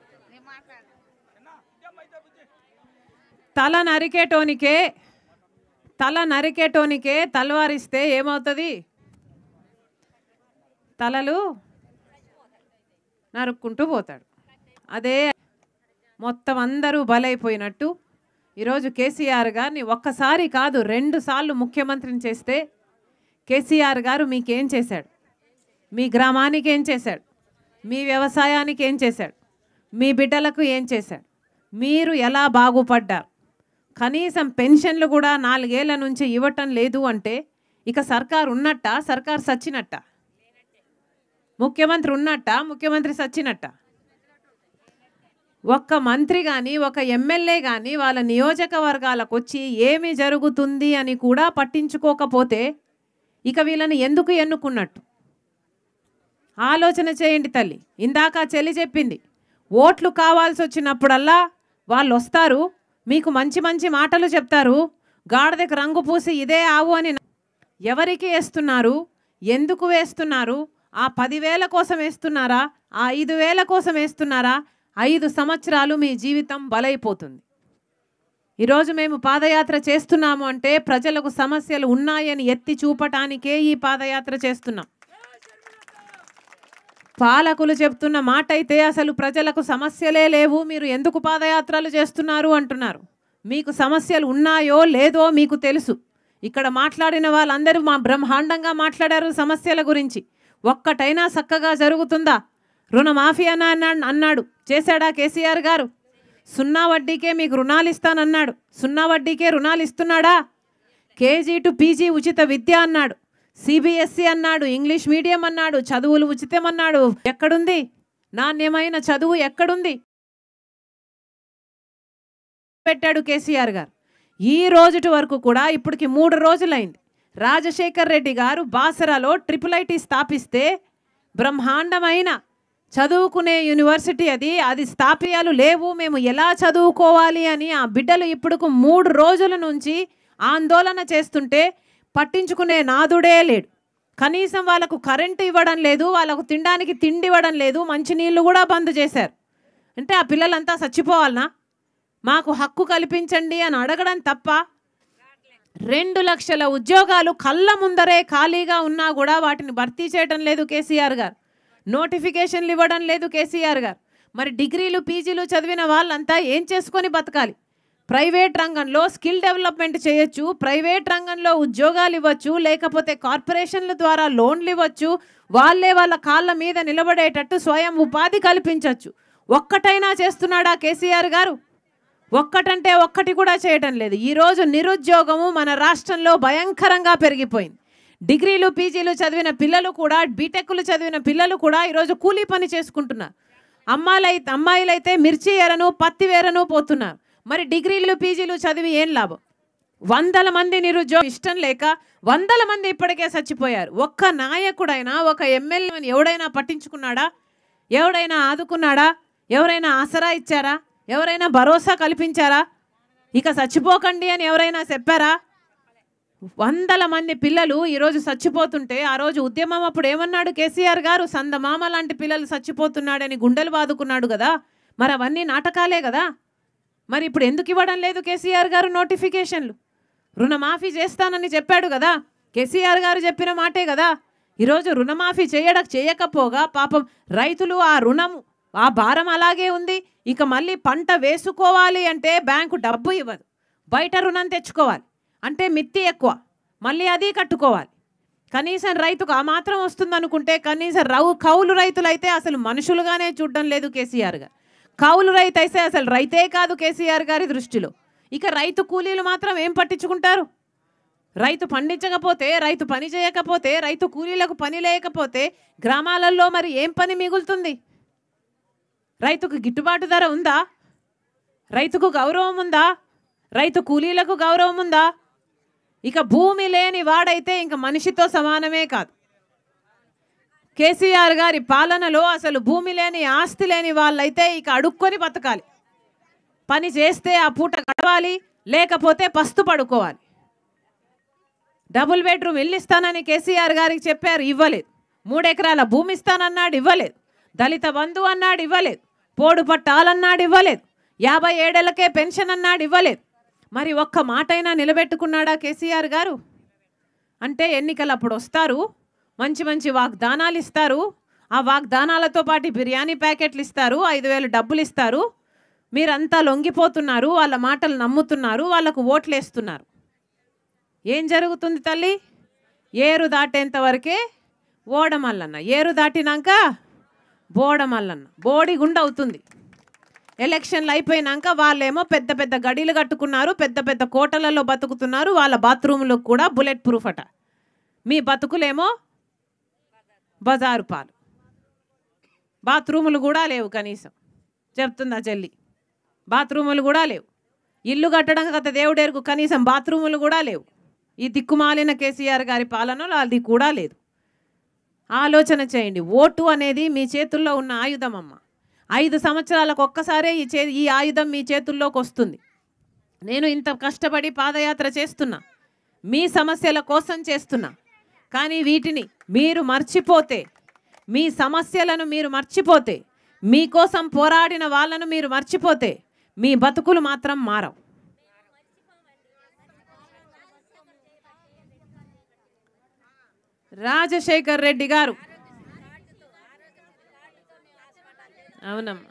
తల నరికేటోనికే తల నరికేటోనికే తలవారిస్తే ఏమవుతుంది తలలు నరుక్కుంటూ పోతాడు అదే మొత్తం అందరూ బలైపోయినట్టు ఈరోజు కేసీఆర్ గారిని ఒక్కసారి కాదు రెండు సార్లు ముఖ్యమంత్రిని చేస్తే కేసీఆర్ గారు మీకేం చేశాడు మీ గ్రామానికి ఏం చేశాడు మీ వ్యవసాయానికి ఏం చేశాడు మీ బిడ్డలకు ఏం చేశాడు మీరు ఎలా బాగుపడ్డారు కనీసం పెన్షన్లు కూడా నాలుగేళ్ల నుంచి ఇవ్వటం లేదు అంటే ఇక సర్కార్ ఉన్నట్ట సర్కార్ సచ్చినట్ట ముఖ్యమంత్రి ఉన్నట్ట ముఖ్యమంత్రి సచ్చినట్ట ఒక్క మంత్రి కానీ ఒక ఎమ్మెల్యే కానీ వాళ్ళ నియోజకవర్గాలకు వచ్చి ఏమి జరుగుతుంది అని కూడా పట్టించుకోకపోతే ఇక వీళ్ళని ఎందుకు ఎన్నుకున్నట్టు ఆలోచన చేయండి తల్లి ఇందాక చెల్లి చెప్పింది ఓట్లు కావాల్సి వచ్చినప్పుడల్లా వాళ్ళు వస్తారు మీకు మంచి మంచి మాటలు చెప్తారు గాడిదకి రంగు పూసి ఇదే ఆవు అని ఎవరికి వేస్తున్నారు ఎందుకు వేస్తున్నారు ఆ పదివేల కోసం వేస్తున్నారా ఆ ఐదు వేల కోసం వేస్తున్నారా ఐదు సంవత్సరాలు మీ జీవితం బలైపోతుంది ఈరోజు మేము పాదయాత్ర చేస్తున్నాము అంటే ప్రజలకు సమస్యలు ఉన్నాయని ఎత్తి చూపటానికే ఈ పాదయాత్ర చేస్తున్నాం పాలకులు చెప్తున్న మాట అయితే అసలు ప్రజలకు సమస్యలే లేవు మీరు ఎందుకు పాదయాత్రలు చేస్తున్నారు అంటున్నారు మీకు సమస్యలు ఉన్నాయో లేదో మీకు తెలుసు ఇక్కడ మాట్లాడిన వాళ్ళందరూ మా బ్రహ్మాండంగా మాట్లాడారు సమస్యల గురించి ఒక్కటైనా చక్కగా జరుగుతుందా రుణమాఫీ అని అన్నా- అన్నాడు చేశాడా కేసీఆర్ గారు సున్నా వడ్డీకే మీకు రుణాలు ఇస్తానన్నాడు సున్నా వడ్డీకే రుణాలు ఇస్తున్నాడా కేజీ టు పీజీ ఉచిత విద్య అన్నాడు సిబిఎస్ఈ అన్నాడు ఇంగ్లీష్ మీడియం అన్నాడు చదువులు ఉచితం అన్నాడు ఎక్కడుంది నాణ్యమైన చదువు ఎక్కడుంది పెట్టాడు కేసీఆర్ గారు ఈ రోజుటి వరకు కూడా ఇప్పటికి మూడు రోజులైంది రాజశేఖర్ రెడ్డి గారు బాసరాలో ట్రిపుల్ ఐటీ స్థాపిస్తే బ్రహ్మాండమైన చదువుకునే యూనివర్సిటీ అది అది స్థాపియాలు లేవు మేము ఎలా చదువుకోవాలి అని ఆ బిడ్డలు ఇప్పుడుకు మూడు రోజుల నుంచి ఆందోళన చేస్తుంటే పట్టించుకునే నాదుడే లేడు కనీసం వాళ్ళకు కరెంటు ఇవ్వడం లేదు వాళ్ళకు తినడానికి తిండి ఇవ్వడం లేదు మంచినీళ్ళు కూడా బంద్ చేశారు అంటే ఆ పిల్లలంతా చచ్చిపోవాలనా మాకు హక్కు కల్పించండి అని అడగడం తప్ప రెండు లక్షల ఉద్యోగాలు కళ్ళ ముందరే ఖాళీగా ఉన్నా కూడా వాటిని భర్తీ చేయడం లేదు కేసీఆర్ గారు నోటిఫికేషన్లు ఇవ్వడం లేదు కేసీఆర్ గారు మరి డిగ్రీలు పీజీలు చదివిన వాళ్ళంతా ఏం చేసుకొని బతకాలి ప్రైవేట్ రంగంలో స్కిల్ డెవలప్మెంట్ చేయొచ్చు ప్రైవేట్ రంగంలో ఉద్యోగాలు ఇవ్వచ్చు లేకపోతే కార్పొరేషన్ల ద్వారా లోన్లు ఇవ్వచ్చు వాళ్ళే వాళ్ళ కాళ్ళ మీద నిలబడేటట్టు స్వయం ఉపాధి కల్పించవచ్చు ఒక్కటైనా చేస్తున్నాడా కేసీఆర్ గారు ఒక్కటంటే ఒక్కటి కూడా చేయటం లేదు ఈరోజు నిరుద్యోగము మన రాష్ట్రంలో భయంకరంగా పెరిగిపోయింది డిగ్రీలు పీజీలు చదివిన పిల్లలు కూడా బీటెక్లు చదివిన పిల్లలు కూడా ఈరోజు కూలీ పని చేసుకుంటున్నారు అమ్మాయిలైతే అమ్మాయిలైతే మిర్చి ఎరను పత్తి వేరను పోతున్నారు మరి డిగ్రీలు పీజీలు చదివి ఏం లాభం వందల మంది నిరుద్యోగం ఇష్టం లేక వందల మంది ఇప్పటికే చచ్చిపోయారు ఒక్క నాయకుడైనా ఒక ఎమ్మెల్యేని ఎవడైనా పట్టించుకున్నాడా ఎవడైనా ఆదుకున్నాడా ఎవరైనా ఆసరా ఇచ్చారా ఎవరైనా భరోసా కల్పించారా ఇక చచ్చిపోకండి అని ఎవరైనా చెప్పారా వందల మంది పిల్లలు ఈరోజు చచ్చిపోతుంటే ఆ రోజు ఉద్యమం అప్పుడు ఏమన్నాడు కేసీఆర్ గారు సందమామ లాంటి పిల్లలు చచ్చిపోతున్నాడని గుండెలు బాదుకున్నాడు కదా మరి అవన్నీ నాటకాలే కదా మరి ఇప్పుడు ఎందుకు ఇవ్వడం లేదు కేసీఆర్ గారు నోటిఫికేషన్లు రుణమాఫీ చేస్తానని చెప్పాడు కదా కేసీఆర్ గారు చెప్పిన మాటే కదా ఈరోజు రుణమాఫీ చేయడ చేయకపోగా పాపం రైతులు ఆ రుణము ఆ భారం అలాగే ఉంది ఇక మళ్ళీ పంట వేసుకోవాలి అంటే బ్యాంకు డబ్బు ఇవ్వదు బయట రుణం తెచ్చుకోవాలి అంటే మిత్తి ఎక్కువ మళ్ళీ అది కట్టుకోవాలి కనీసం రైతుకు ఆ మాత్రం వస్తుందనుకుంటే కనీసం రవు కౌలు రైతులైతే అసలు మనుషులుగానే చూడడం లేదు కేసీఆర్ గారు కౌలు రైతు అయితే అసలు రైతే కాదు కేసీఆర్ గారి దృష్టిలో ఇక రైతు కూలీలు మాత్రం ఏం పట్టించుకుంటారు రైతు పండించకపోతే రైతు పని చేయకపోతే రైతు కూలీలకు పని లేకపోతే గ్రామాలలో మరి ఏం పని మిగులుతుంది రైతుకు గిట్టుబాటు ధర ఉందా రైతుకు గౌరవం ఉందా రైతు కూలీలకు గౌరవం ఉందా ఇక భూమి లేని వాడైతే ఇంక మనిషితో సమానమే కాదు కేసీఆర్ గారి పాలనలో అసలు భూమి లేని ఆస్తి లేని వాళ్ళైతే ఇక అడుక్కొని బతకాలి పని చేస్తే ఆ పూట గడవాలి లేకపోతే పస్తు పడుకోవాలి డబుల్ బెడ్రూమ్ ఇల్లు ఇస్తానని కేసీఆర్ గారికి చెప్పారు ఇవ్వలేదు మూడు ఎకరాల భూమి ఇస్తానన్నాడు ఇవ్వలేదు దళిత బంధు అన్నాడు ఇవ్వలేదు పోడు పట్టాలన్నాడు ఇవ్వలేదు యాభై ఏడేళ్లకే పెన్షన్ అన్నాడు ఇవ్వలేదు మరి ఒక్క మాటైనా నిలబెట్టుకున్నాడా కేసీఆర్ గారు అంటే ఎన్నికలు అప్పుడు వస్తారు మంచి మంచి వాగ్దానాలు ఇస్తారు ఆ వాగ్దానాలతో పాటు బిర్యానీ ప్యాకెట్లు ఇస్తారు ఐదు వేలు డబ్బులు ఇస్తారు మీరంతా లొంగిపోతున్నారు వాళ్ళ మాటలు నమ్ముతున్నారు వాళ్ళకు ఓట్లేస్తున్నారు ఏం జరుగుతుంది తల్లి ఏరు దాటేంత వరకే ఓడమల్లన్న ఏరు దాటినాక బోడమల్లన్న బోడిగుండ అవుతుంది ఎలక్షన్లు అయిపోయినాక వాళ్ళేమో పెద్ద పెద్ద గడీలు కట్టుకున్నారు పెద్ద పెద్ద కోటలలో బతుకుతున్నారు వాళ్ళ బాత్రూంలో కూడా బుల్లెట్ ప్రూఫ్ అట మీ బతుకులేమో బజారు పాలు బాత్రూములు కూడా లేవు కనీసం చెప్తుందా చెల్లి బాత్రూములు కూడా లేవు ఇల్లు కట్టడం గత దేవుడేరుకు కనీసం బాత్రూములు కూడా లేవు ఈ దిక్కుమాలిన కేసీఆర్ గారి పాలనలో అది కూడా లేదు ఆలోచన చేయండి ఓటు అనేది మీ చేతుల్లో ఉన్న ఆయుధం అమ్మ ఐదు సంవత్సరాలకు ఒక్కసారే ఈ చే ఈ ఆయుధం మీ చేతుల్లోకి వస్తుంది నేను ఇంత కష్టపడి పాదయాత్ర చేస్తున్నా మీ సమస్యల కోసం చేస్తున్నా కానీ వీటిని మీరు మర్చిపోతే మీ సమస్యలను మీరు మర్చిపోతే మీకోసం పోరాడిన వాళ్ళను మీరు మర్చిపోతే మీ బతుకులు మాత్రం మారవు రాజశేఖర్ రెడ్డి గారు అవునమ్మా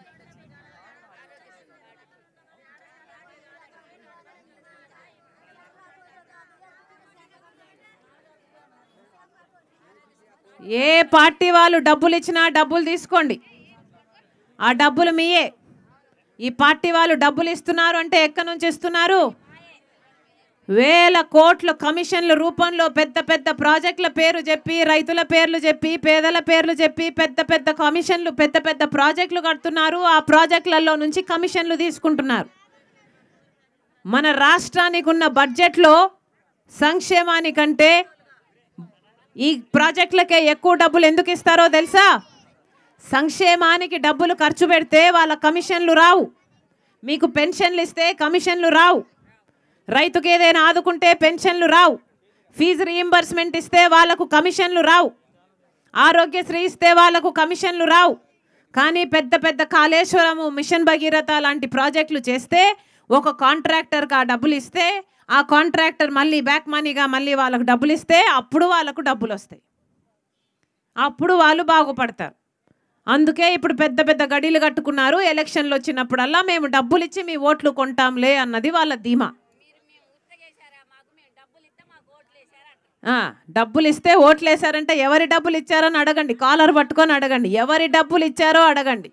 ఏ పార్టీ వాళ్ళు డబ్బులు ఇచ్చినా డబ్బులు తీసుకోండి ఆ డబ్బులు మీయే ఈ పార్టీ వాళ్ళు డబ్బులు ఇస్తున్నారు అంటే ఎక్కడి నుంచి ఇస్తున్నారు వేల కోట్ల కమిషన్ల రూపంలో పెద్ద పెద్ద ప్రాజెక్టుల పేరు చెప్పి రైతుల పేర్లు చెప్పి పేదల పేర్లు చెప్పి పెద్ద పెద్ద కమిషన్లు పెద్ద పెద్ద ప్రాజెక్టులు కడుతున్నారు ఆ ప్రాజెక్టులలో నుంచి కమిషన్లు తీసుకుంటున్నారు మన రాష్ట్రానికి ఉన్న బడ్జెట్లో సంక్షేమానికంటే ఈ ప్రాజెక్టులకే ఎక్కువ డబ్బులు ఎందుకు ఇస్తారో తెలుసా సంక్షేమానికి డబ్బులు ఖర్చు పెడితే వాళ్ళ కమిషన్లు రావు మీకు పెన్షన్లు ఇస్తే కమిషన్లు రావు రైతుకి ఏదైనా ఆదుకుంటే పెన్షన్లు రావు ఫీజు రీయింబర్స్మెంట్ ఇస్తే వాళ్ళకు కమిషన్లు రావు ఆరోగ్యశ్రీ ఇస్తే వాళ్ళకు కమిషన్లు రావు కానీ పెద్ద పెద్ద కాళేశ్వరము మిషన్ భగీరథ లాంటి ప్రాజెక్టులు చేస్తే ఒక కాంట్రాక్టర్కి ఆ డబ్బులు ఇస్తే ఆ కాంట్రాక్టర్ మళ్ళీ బ్యాక్ మనీగా మళ్ళీ వాళ్ళకు డబ్బులు ఇస్తే అప్పుడు వాళ్ళకు డబ్బులు వస్తాయి అప్పుడు వాళ్ళు బాగుపడతారు అందుకే ఇప్పుడు పెద్ద పెద్ద గడీలు కట్టుకున్నారు ఎలక్షన్లు వచ్చినప్పుడల్లా మేము డబ్బులు ఇచ్చి మీ ఓట్లు కొంటాంలే అన్నది వాళ్ళ ధీమా ఆ, డబ్బులు ఇస్తే ఓట్లు వేశారంటే ఎవరి డబ్బులు ఇచ్చారని అడగండి కాలర్ పట్టుకొని అడగండి ఎవరి డబ్బులు ఇచ్చారో అడగండి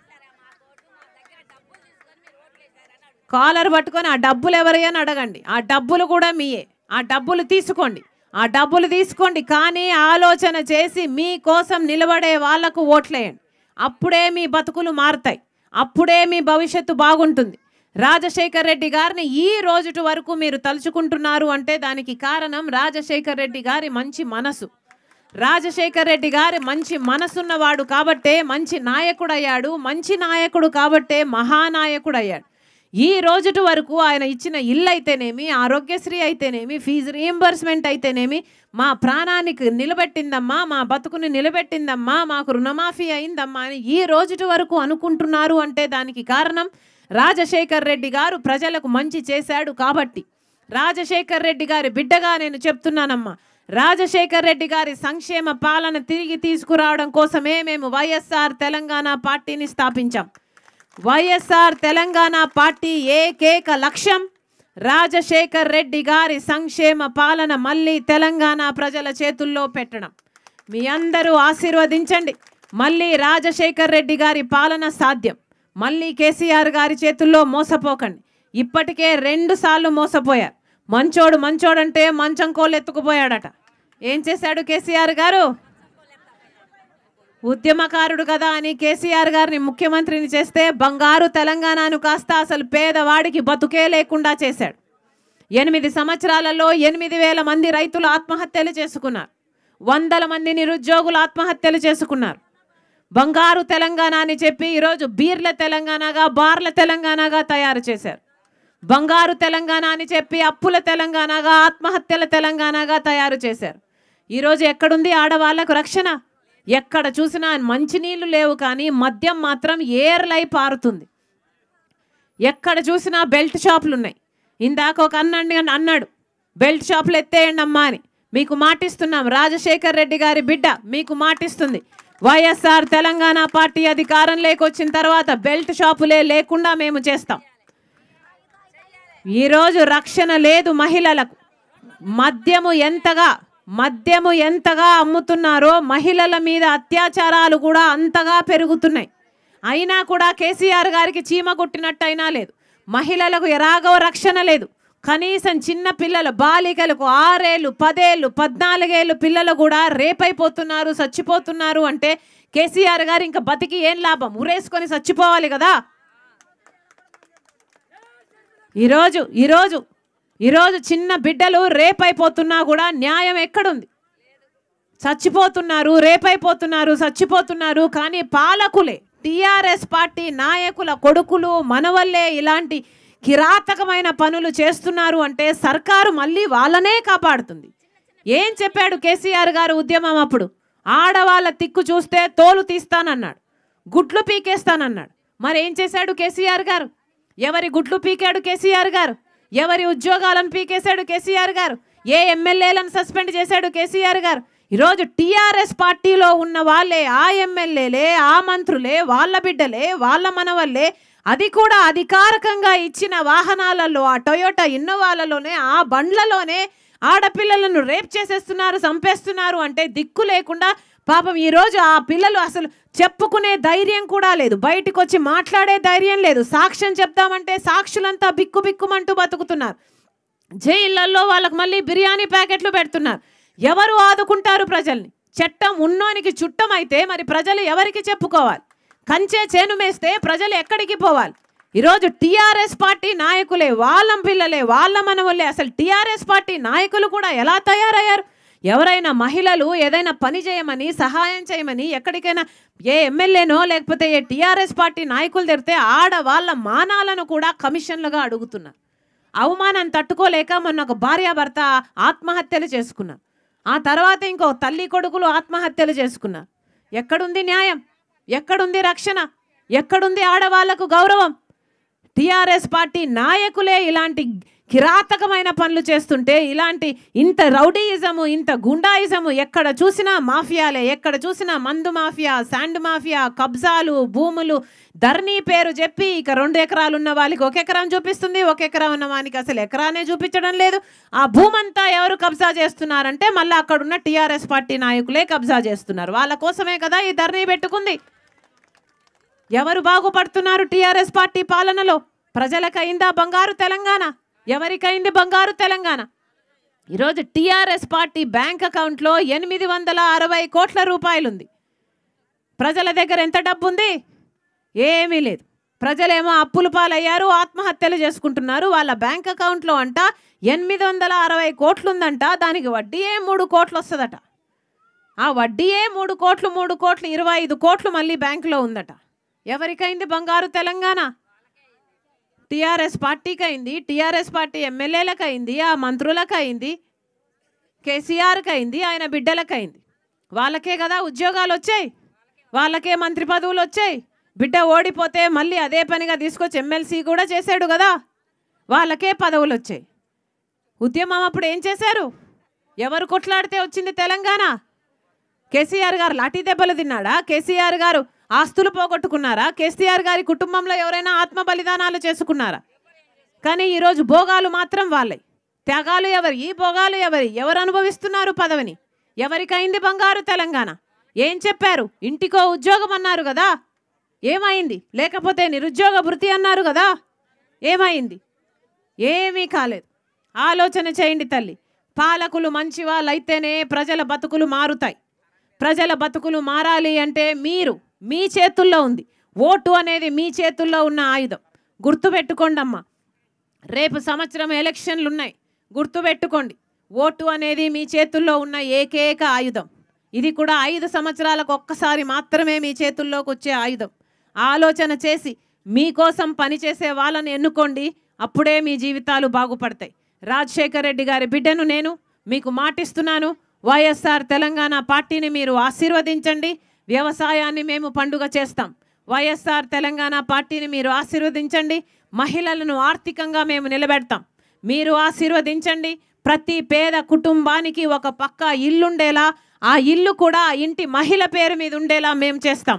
కాలర్ పట్టుకొని ఆ డబ్బులు ఎవరి అని అడగండి ఆ డబ్బులు కూడా మీయే ఆ డబ్బులు తీసుకోండి ఆ డబ్బులు తీసుకోండి కానీ ఆలోచన చేసి మీకోసం నిలబడే వాళ్లకు ఓట్లేయండి అప్పుడే మీ బతుకులు మారుతాయి అప్పుడే మీ భవిష్యత్తు బాగుంటుంది రాజశేఖర్ రెడ్డి గారిని ఈ రోజుటి వరకు మీరు తలుచుకుంటున్నారు అంటే దానికి కారణం రాజశేఖర్ రెడ్డి గారి మంచి మనసు రాజశేఖర్ రెడ్డి గారి మంచి మనసున్నవాడు కాబట్టే మంచి నాయకుడు అయ్యాడు మంచి నాయకుడు కాబట్టే మహానాయకుడు అయ్యాడు ఈ రోజుటి వరకు ఆయన ఇచ్చిన ఇల్లు అయితేనేమి ఆరోగ్యశ్రీ అయితేనేమి ఫీజు రీఎంబర్స్మెంట్ అయితేనేమి మా ప్రాణానికి నిలబెట్టిందమ్మా మా బతుకుని నిలబెట్టిందమ్మా మాకు రుణమాఫీ అయిందమ్మా అని ఈ రోజుటి వరకు అనుకుంటున్నారు అంటే దానికి కారణం రాజశేఖర్ రెడ్డి గారు ప్రజలకు మంచి చేశాడు కాబట్టి రాజశేఖర్ రెడ్డి గారి బిడ్డగా నేను చెప్తున్నానమ్మా రాజశేఖర్ రెడ్డి గారి సంక్షేమ పాలన తిరిగి తీసుకురావడం కోసమే మేము వైఎస్ఆర్ తెలంగాణ పార్టీని స్థాపించాం వైఎస్ఆర్ తెలంగాణ పార్టీ ఏకైక లక్ష్యం రాజశేఖర్ రెడ్డి గారి సంక్షేమ పాలన మళ్ళీ తెలంగాణ ప్రజల చేతుల్లో పెట్టడం మీ అందరూ ఆశీర్వదించండి మళ్ళీ రాజశేఖర్ రెడ్డి గారి పాలన సాధ్యం మళ్ళీ కేసీఆర్ గారి చేతుల్లో మోసపోకండి ఇప్పటికే రెండు సార్లు మోసపోయారు మంచోడు మంచోడంటే మంచం కోళ్ళు ఎత్తుకుపోయాడట ఏం చేశాడు కేసీఆర్ గారు ఉద్యమకారుడు కదా అని కేసీఆర్ గారిని ముఖ్యమంత్రిని చేస్తే బంగారు తెలంగాణను కాస్త అసలు పేదవాడికి బతుకే లేకుండా చేశాడు ఎనిమిది సంవత్సరాలలో ఎనిమిది వేల మంది రైతులు ఆత్మహత్యలు చేసుకున్నారు వందల మంది నిరుద్యోగులు ఆత్మహత్యలు చేసుకున్నారు బంగారు తెలంగాణ అని చెప్పి ఈరోజు బీర్ల తెలంగాణగా బార్ల తెలంగాణగా తయారు చేశారు బంగారు తెలంగాణ అని చెప్పి అప్పుల తెలంగాణగా ఆత్మహత్యల తెలంగాణగా తయారు చేశారు ఈరోజు ఎక్కడుంది ఆడవాళ్లకు రక్షణ ఎక్కడ చూసినా మంచినీళ్ళు లేవు కానీ మద్యం మాత్రం ఏర్లై పారుతుంది ఎక్కడ చూసినా బెల్ట్ షాపులు ఉన్నాయి ఇందాక ఒక అన్నండి అన్నాడు బెల్ట్ షాపులు ఎత్తేయండి అమ్మా అని మీకు మాటిస్తున్నాం రాజశేఖర్ రెడ్డి గారి బిడ్డ మీకు మాటిస్తుంది వైఎస్ఆర్ తెలంగాణ పార్టీ అధికారంలోకి వచ్చిన తర్వాత బెల్ట్ షాపులే లేకుండా మేము చేస్తాం ఈరోజు రక్షణ లేదు మహిళలకు మద్యము ఎంతగా మద్యము ఎంతగా అమ్ముతున్నారో మహిళల మీద అత్యాచారాలు కూడా అంతగా పెరుగుతున్నాయి అయినా కూడా కేసీఆర్ గారికి చీమ కొట్టినట్టు అయినా లేదు మహిళలకు ఎలాగో రక్షణ లేదు కనీసం చిన్న పిల్లలు బాలికలకు ఆరేళ్ళు పదేళ్ళు పద్నాలుగేళ్ళు పిల్లలు కూడా రేపైపోతున్నారు చచ్చిపోతున్నారు అంటే కేసీఆర్ గారు ఇంకా బతికి ఏం లాభం ఉరేసుకొని చచ్చిపోవాలి కదా ఈరోజు ఈరోజు ఈరోజు చిన్న బిడ్డలు రేపైపోతున్నా కూడా న్యాయం ఎక్కడుంది చచ్చిపోతున్నారు రేపైపోతున్నారు చచ్చిపోతున్నారు కానీ పాలకులే టీఆర్ఎస్ పార్టీ నాయకుల కొడుకులు మనవల్లే ఇలాంటి కిరాతకమైన పనులు చేస్తున్నారు అంటే సర్కారు మళ్ళీ వాళ్ళనే కాపాడుతుంది ఏం చెప్పాడు కేసీఆర్ గారు ఉద్యమం అప్పుడు ఆడవాళ్ళ తిక్కు చూస్తే తోలు తీస్తానన్నాడు గుడ్లు పీకేస్తానన్నాడు మరి ఏం చేశాడు కేసీఆర్ గారు ఎవరి గుడ్లు పీకాడు కేసీఆర్ గారు ఎవరి ఉద్యోగాలను పీకేశాడు కేసీఆర్ గారు ఏ ఎమ్మెల్యేలను సస్పెండ్ చేశాడు కేసీఆర్ గారు ఈరోజు టీఆర్ఎస్ పార్టీలో ఉన్న వాళ్ళే ఆ ఎమ్మెల్యేలే ఆ మంత్రులే వాళ్ళ బిడ్డలే వాళ్ళ మనవల్లే అది కూడా అధికారికంగా ఇచ్చిన వాహనాలలో ఆ టొయోటా ఇన్నోవాలలోనే ఆ బండ్లలోనే ఆడపిల్లలను రేప్ చేసేస్తున్నారు చంపేస్తున్నారు అంటే దిక్కు లేకుండా పాపం ఈరోజు ఆ పిల్లలు అసలు చెప్పుకునే ధైర్యం కూడా లేదు బయటకు వచ్చి మాట్లాడే ధైర్యం లేదు సాక్ష్యం చెప్తామంటే సాక్షులంతా బిక్కు బిక్కుమంటూ బతుకుతున్నారు జైళ్ళల్లో వాళ్ళకి మళ్ళీ బిర్యానీ ప్యాకెట్లు పెడుతున్నారు ఎవరు ఆదుకుంటారు ప్రజల్ని చట్టం ఉన్నోనికి చుట్టం అయితే మరి ప్రజలు ఎవరికి చెప్పుకోవాలి కంచే చేను మేస్తే ప్రజలు ఎక్కడికి పోవాలి ఈరోజు టీఆర్ఎస్ పార్టీ నాయకులే వాళ్ళ పిల్లలే వాళ్ళ మనవల్లే అసలు టీఆర్ఎస్ పార్టీ నాయకులు కూడా ఎలా తయారయ్యారు ఎవరైనా మహిళలు ఏదైనా పని చేయమని సహాయం చేయమని ఎక్కడికైనా ఏ ఎమ్మెల్యేనో లేకపోతే ఏ టీఆర్ఎస్ పార్టీ నాయకులు తెరితే ఆడవాళ్ళ మానాలను కూడా కమిషన్లుగా అడుగుతున్నారు అవమానం తట్టుకోలేక మొన్న ఒక భార్యాభర్త ఆత్మహత్యలు చేసుకున్నారు ఆ తర్వాత ఇంకో తల్లి కొడుకులు ఆత్మహత్యలు చేసుకున్నారు ఎక్కడుంది న్యాయం ఎక్కడుంది రక్షణ ఎక్కడుంది ఆడవాళ్లకు గౌరవం టీఆర్ఎస్ పార్టీ నాయకులే ఇలాంటి కిరాతకమైన పనులు చేస్తుంటే ఇలాంటి ఇంత రౌడీయిజము ఇంత గుండాయిజము ఎక్కడ చూసినా మాఫియాలే ఎక్కడ చూసినా మందు మాఫియా శాండ్ మాఫియా కబ్జాలు భూములు ధరణి పేరు చెప్పి ఇక రెండు ఎకరాలు ఉన్న వాళ్ళకి ఒక ఎకరం చూపిస్తుంది ఒక ఎకరా ఉన్న వానికి అసలు ఎకరానే చూపించడం లేదు ఆ భూమంతా ఎవరు కబ్జా చేస్తున్నారంటే మళ్ళీ అక్కడ ఉన్న టీఆర్ఎస్ పార్టీ నాయకులే కబ్జా చేస్తున్నారు వాళ్ళ కోసమే కదా ఈ ధరణి పెట్టుకుంది ఎవరు బాగుపడుతున్నారు టీఆర్ఎస్ పార్టీ పాలనలో ప్రజలకైందా బంగారు తెలంగాణ ఎవరికైంది బంగారు తెలంగాణ ఈరోజు టీఆర్ఎస్ పార్టీ బ్యాంక్ అకౌంట్లో ఎనిమిది వందల అరవై కోట్ల రూపాయలుంది ప్రజల దగ్గర ఎంత డబ్బు ఉంది ఏమీ లేదు ప్రజలేమో అప్పుల పాలయ్యారు ఆత్మహత్యలు చేసుకుంటున్నారు వాళ్ళ బ్యాంక్ అకౌంట్లో అంట ఎనిమిది వందల అరవై కోట్లు ఉందంట దానికి వడ్డీయే మూడు కోట్లు వస్తుందట ఆ వడ్డీయే మూడు కోట్లు మూడు కోట్లు ఇరవై ఐదు కోట్లు మళ్ళీ బ్యాంకులో ఉందట ఎవరికైంది బంగారు తెలంగాణ టీఆర్ఎస్ పార్టీకి అయింది టీఆర్ఎస్ పార్టీ ఎమ్మెల్యేలకు అయింది ఆ మంత్రులకు అయింది కేసీఆర్కి అయింది ఆయన బిడ్డలకు అయింది వాళ్ళకే కదా ఉద్యోగాలు వచ్చాయి వాళ్ళకే మంత్రి పదవులు వచ్చాయి బిడ్డ ఓడిపోతే మళ్ళీ అదే పనిగా తీసుకొచ్చి ఎమ్మెల్సీ కూడా చేశాడు కదా వాళ్ళకే పదవులు వచ్చాయి ఉద్యమం అప్పుడు ఏం చేశారు ఎవరు కొట్లాడితే వచ్చింది తెలంగాణ కేసీఆర్ గారు లాఠీ దెబ్బలు తిన్నాడా కేసీఆర్ గారు ఆస్తులు పోగొట్టుకున్నారా కేసీఆర్ గారి కుటుంబంలో ఎవరైనా ఆత్మ బలిదానాలు చేసుకున్నారా కానీ ఈరోజు భోగాలు మాత్రం వాళ్ళే త్యాగాలు ఎవరి ఈ భోగాలు ఎవరి ఎవరు అనుభవిస్తున్నారు పదవిని ఎవరికైంది బంగారు తెలంగాణ ఏం చెప్పారు ఇంటికో ఉద్యోగం అన్నారు కదా ఏమైంది లేకపోతే నిరుద్యోగ భృతి అన్నారు కదా ఏమైంది ఏమీ కాలేదు ఆలోచన చేయండి తల్లి పాలకులు మంచి వాళ్ళైతేనే ప్రజల బతుకులు మారుతాయి ప్రజల బతుకులు మారాలి అంటే మీరు మీ చేతుల్లో ఉంది ఓటు అనేది మీ చేతుల్లో ఉన్న ఆయుధం గుర్తుపెట్టుకోండి అమ్మా రేపు సంవత్సరం ఎలక్షన్లు ఉన్నాయి గుర్తుపెట్టుకోండి ఓటు అనేది మీ చేతుల్లో ఉన్న ఏకైక ఆయుధం ఇది కూడా ఐదు సంవత్సరాలకు ఒక్కసారి మాత్రమే మీ చేతుల్లోకి వచ్చే ఆయుధం ఆలోచన చేసి మీకోసం పనిచేసే వాళ్ళని ఎన్నుకోండి అప్పుడే మీ జీవితాలు బాగుపడతాయి రాజశేఖర్ రెడ్డి గారి బిడ్డను నేను మీకు మాటిస్తున్నాను వైఎస్ఆర్ తెలంగాణ పార్టీని మీరు ఆశీర్వదించండి వ్యవసాయాన్ని మేము పండుగ చేస్తాం వైఎస్ఆర్ తెలంగాణ పార్టీని మీరు ఆశీర్వదించండి మహిళలను ఆర్థికంగా మేము నిలబెడతాం మీరు ఆశీర్వదించండి ప్రతి పేద కుటుంబానికి ఒక పక్క ఇల్లుండేలా ఆ ఇల్లు కూడా ఆ ఇంటి మహిళ పేరు మీద ఉండేలా మేము చేస్తాం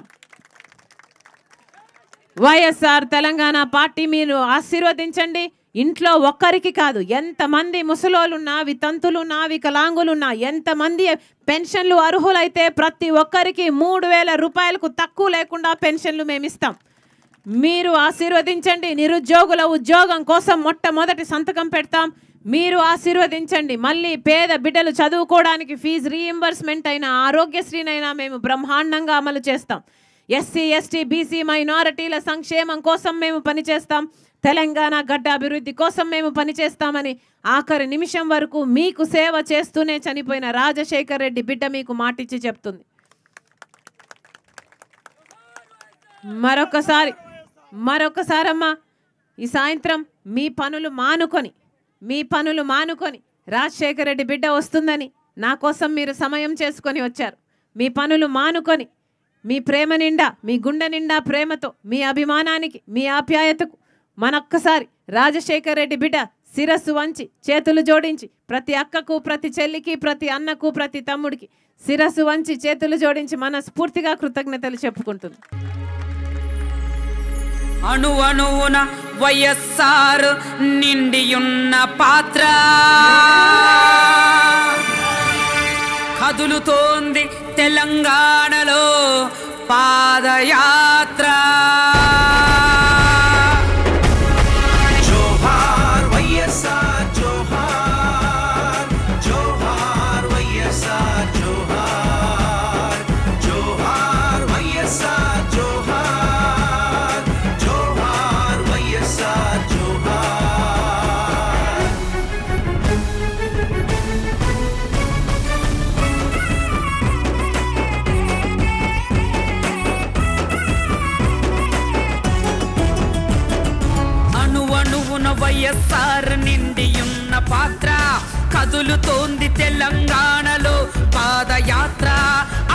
వైఎస్ఆర్ తెలంగాణ పార్టీ మీరు ఆశీర్వదించండి ఇంట్లో ఒక్కరికి కాదు ఎంతమంది ముసలోళ్ళున్నా వితంతులున్నా వికలాంగులున్నా ఎంతమంది పెన్షన్లు అర్హులైతే ప్రతి ఒక్కరికి మూడు వేల రూపాయలకు తక్కువ లేకుండా పెన్షన్లు మేము ఇస్తాం మీరు ఆశీర్వదించండి నిరుద్యోగుల ఉద్యోగం కోసం మొట్టమొదటి సంతకం పెడతాం మీరు ఆశీర్వదించండి మళ్ళీ పేద బిడ్డలు చదువుకోవడానికి ఫీజు రీయింబర్స్మెంట్ అయినా ఆరోగ్యశ్రీనైనా మేము బ్రహ్మాండంగా అమలు చేస్తాం ఎస్సీ ఎస్టీ బీసీ మైనారిటీల సంక్షేమం కోసం మేము పనిచేస్తాం తెలంగాణ గడ్డ అభివృద్ధి కోసం మేము పనిచేస్తామని ఆఖరి నిమిషం వరకు మీకు సేవ చేస్తూనే చనిపోయిన రాజశేఖర్ రెడ్డి బిడ్డ మీకు మాటిచ్చి చెప్తుంది మరొకసారి మరొకసారమ్మా ఈ సాయంత్రం మీ పనులు మానుకొని మీ పనులు మానుకొని రాజశేఖర రెడ్డి బిడ్డ వస్తుందని నా కోసం మీరు సమయం చేసుకొని వచ్చారు మీ పనులు మానుకొని మీ ప్రేమ నిండా మీ గుండె నిండా ప్రేమతో మీ అభిమానానికి మీ ఆప్యాయతకు మనొక్కసారి రాజశేఖర్ రెడ్డి బిడ్డ శిరస్సు వంచి చేతులు జోడించి ప్రతి అక్కకు ప్రతి చెల్లికి ప్రతి అన్నకు ప్రతి తమ్ముడికి శిరస్సు వంచి చేతులు జోడించి మనస్ఫూర్తిగా కృతజ్ఞతలు చెప్పుకుంటుంది అణు అణువున వైఎస్ఆర్ నిండియున్న పాత్ర కదులుతోంది తెలంగాణలో పాదయాత్ర జోహార్ వైఎస్ఆర్ జోహార్ జోహార్ వైఎస్ఆర్ జోహార్ జోహార్ వైఎస్ఆర్ జోహార్ జోహార్ వైఎస్ఆర్ జోహార్ అణు అణువున వైఎస్ఆర్ నిండియున్న పాత్ర కదులుతోంది తెలంగాణలో పాదయాత్ర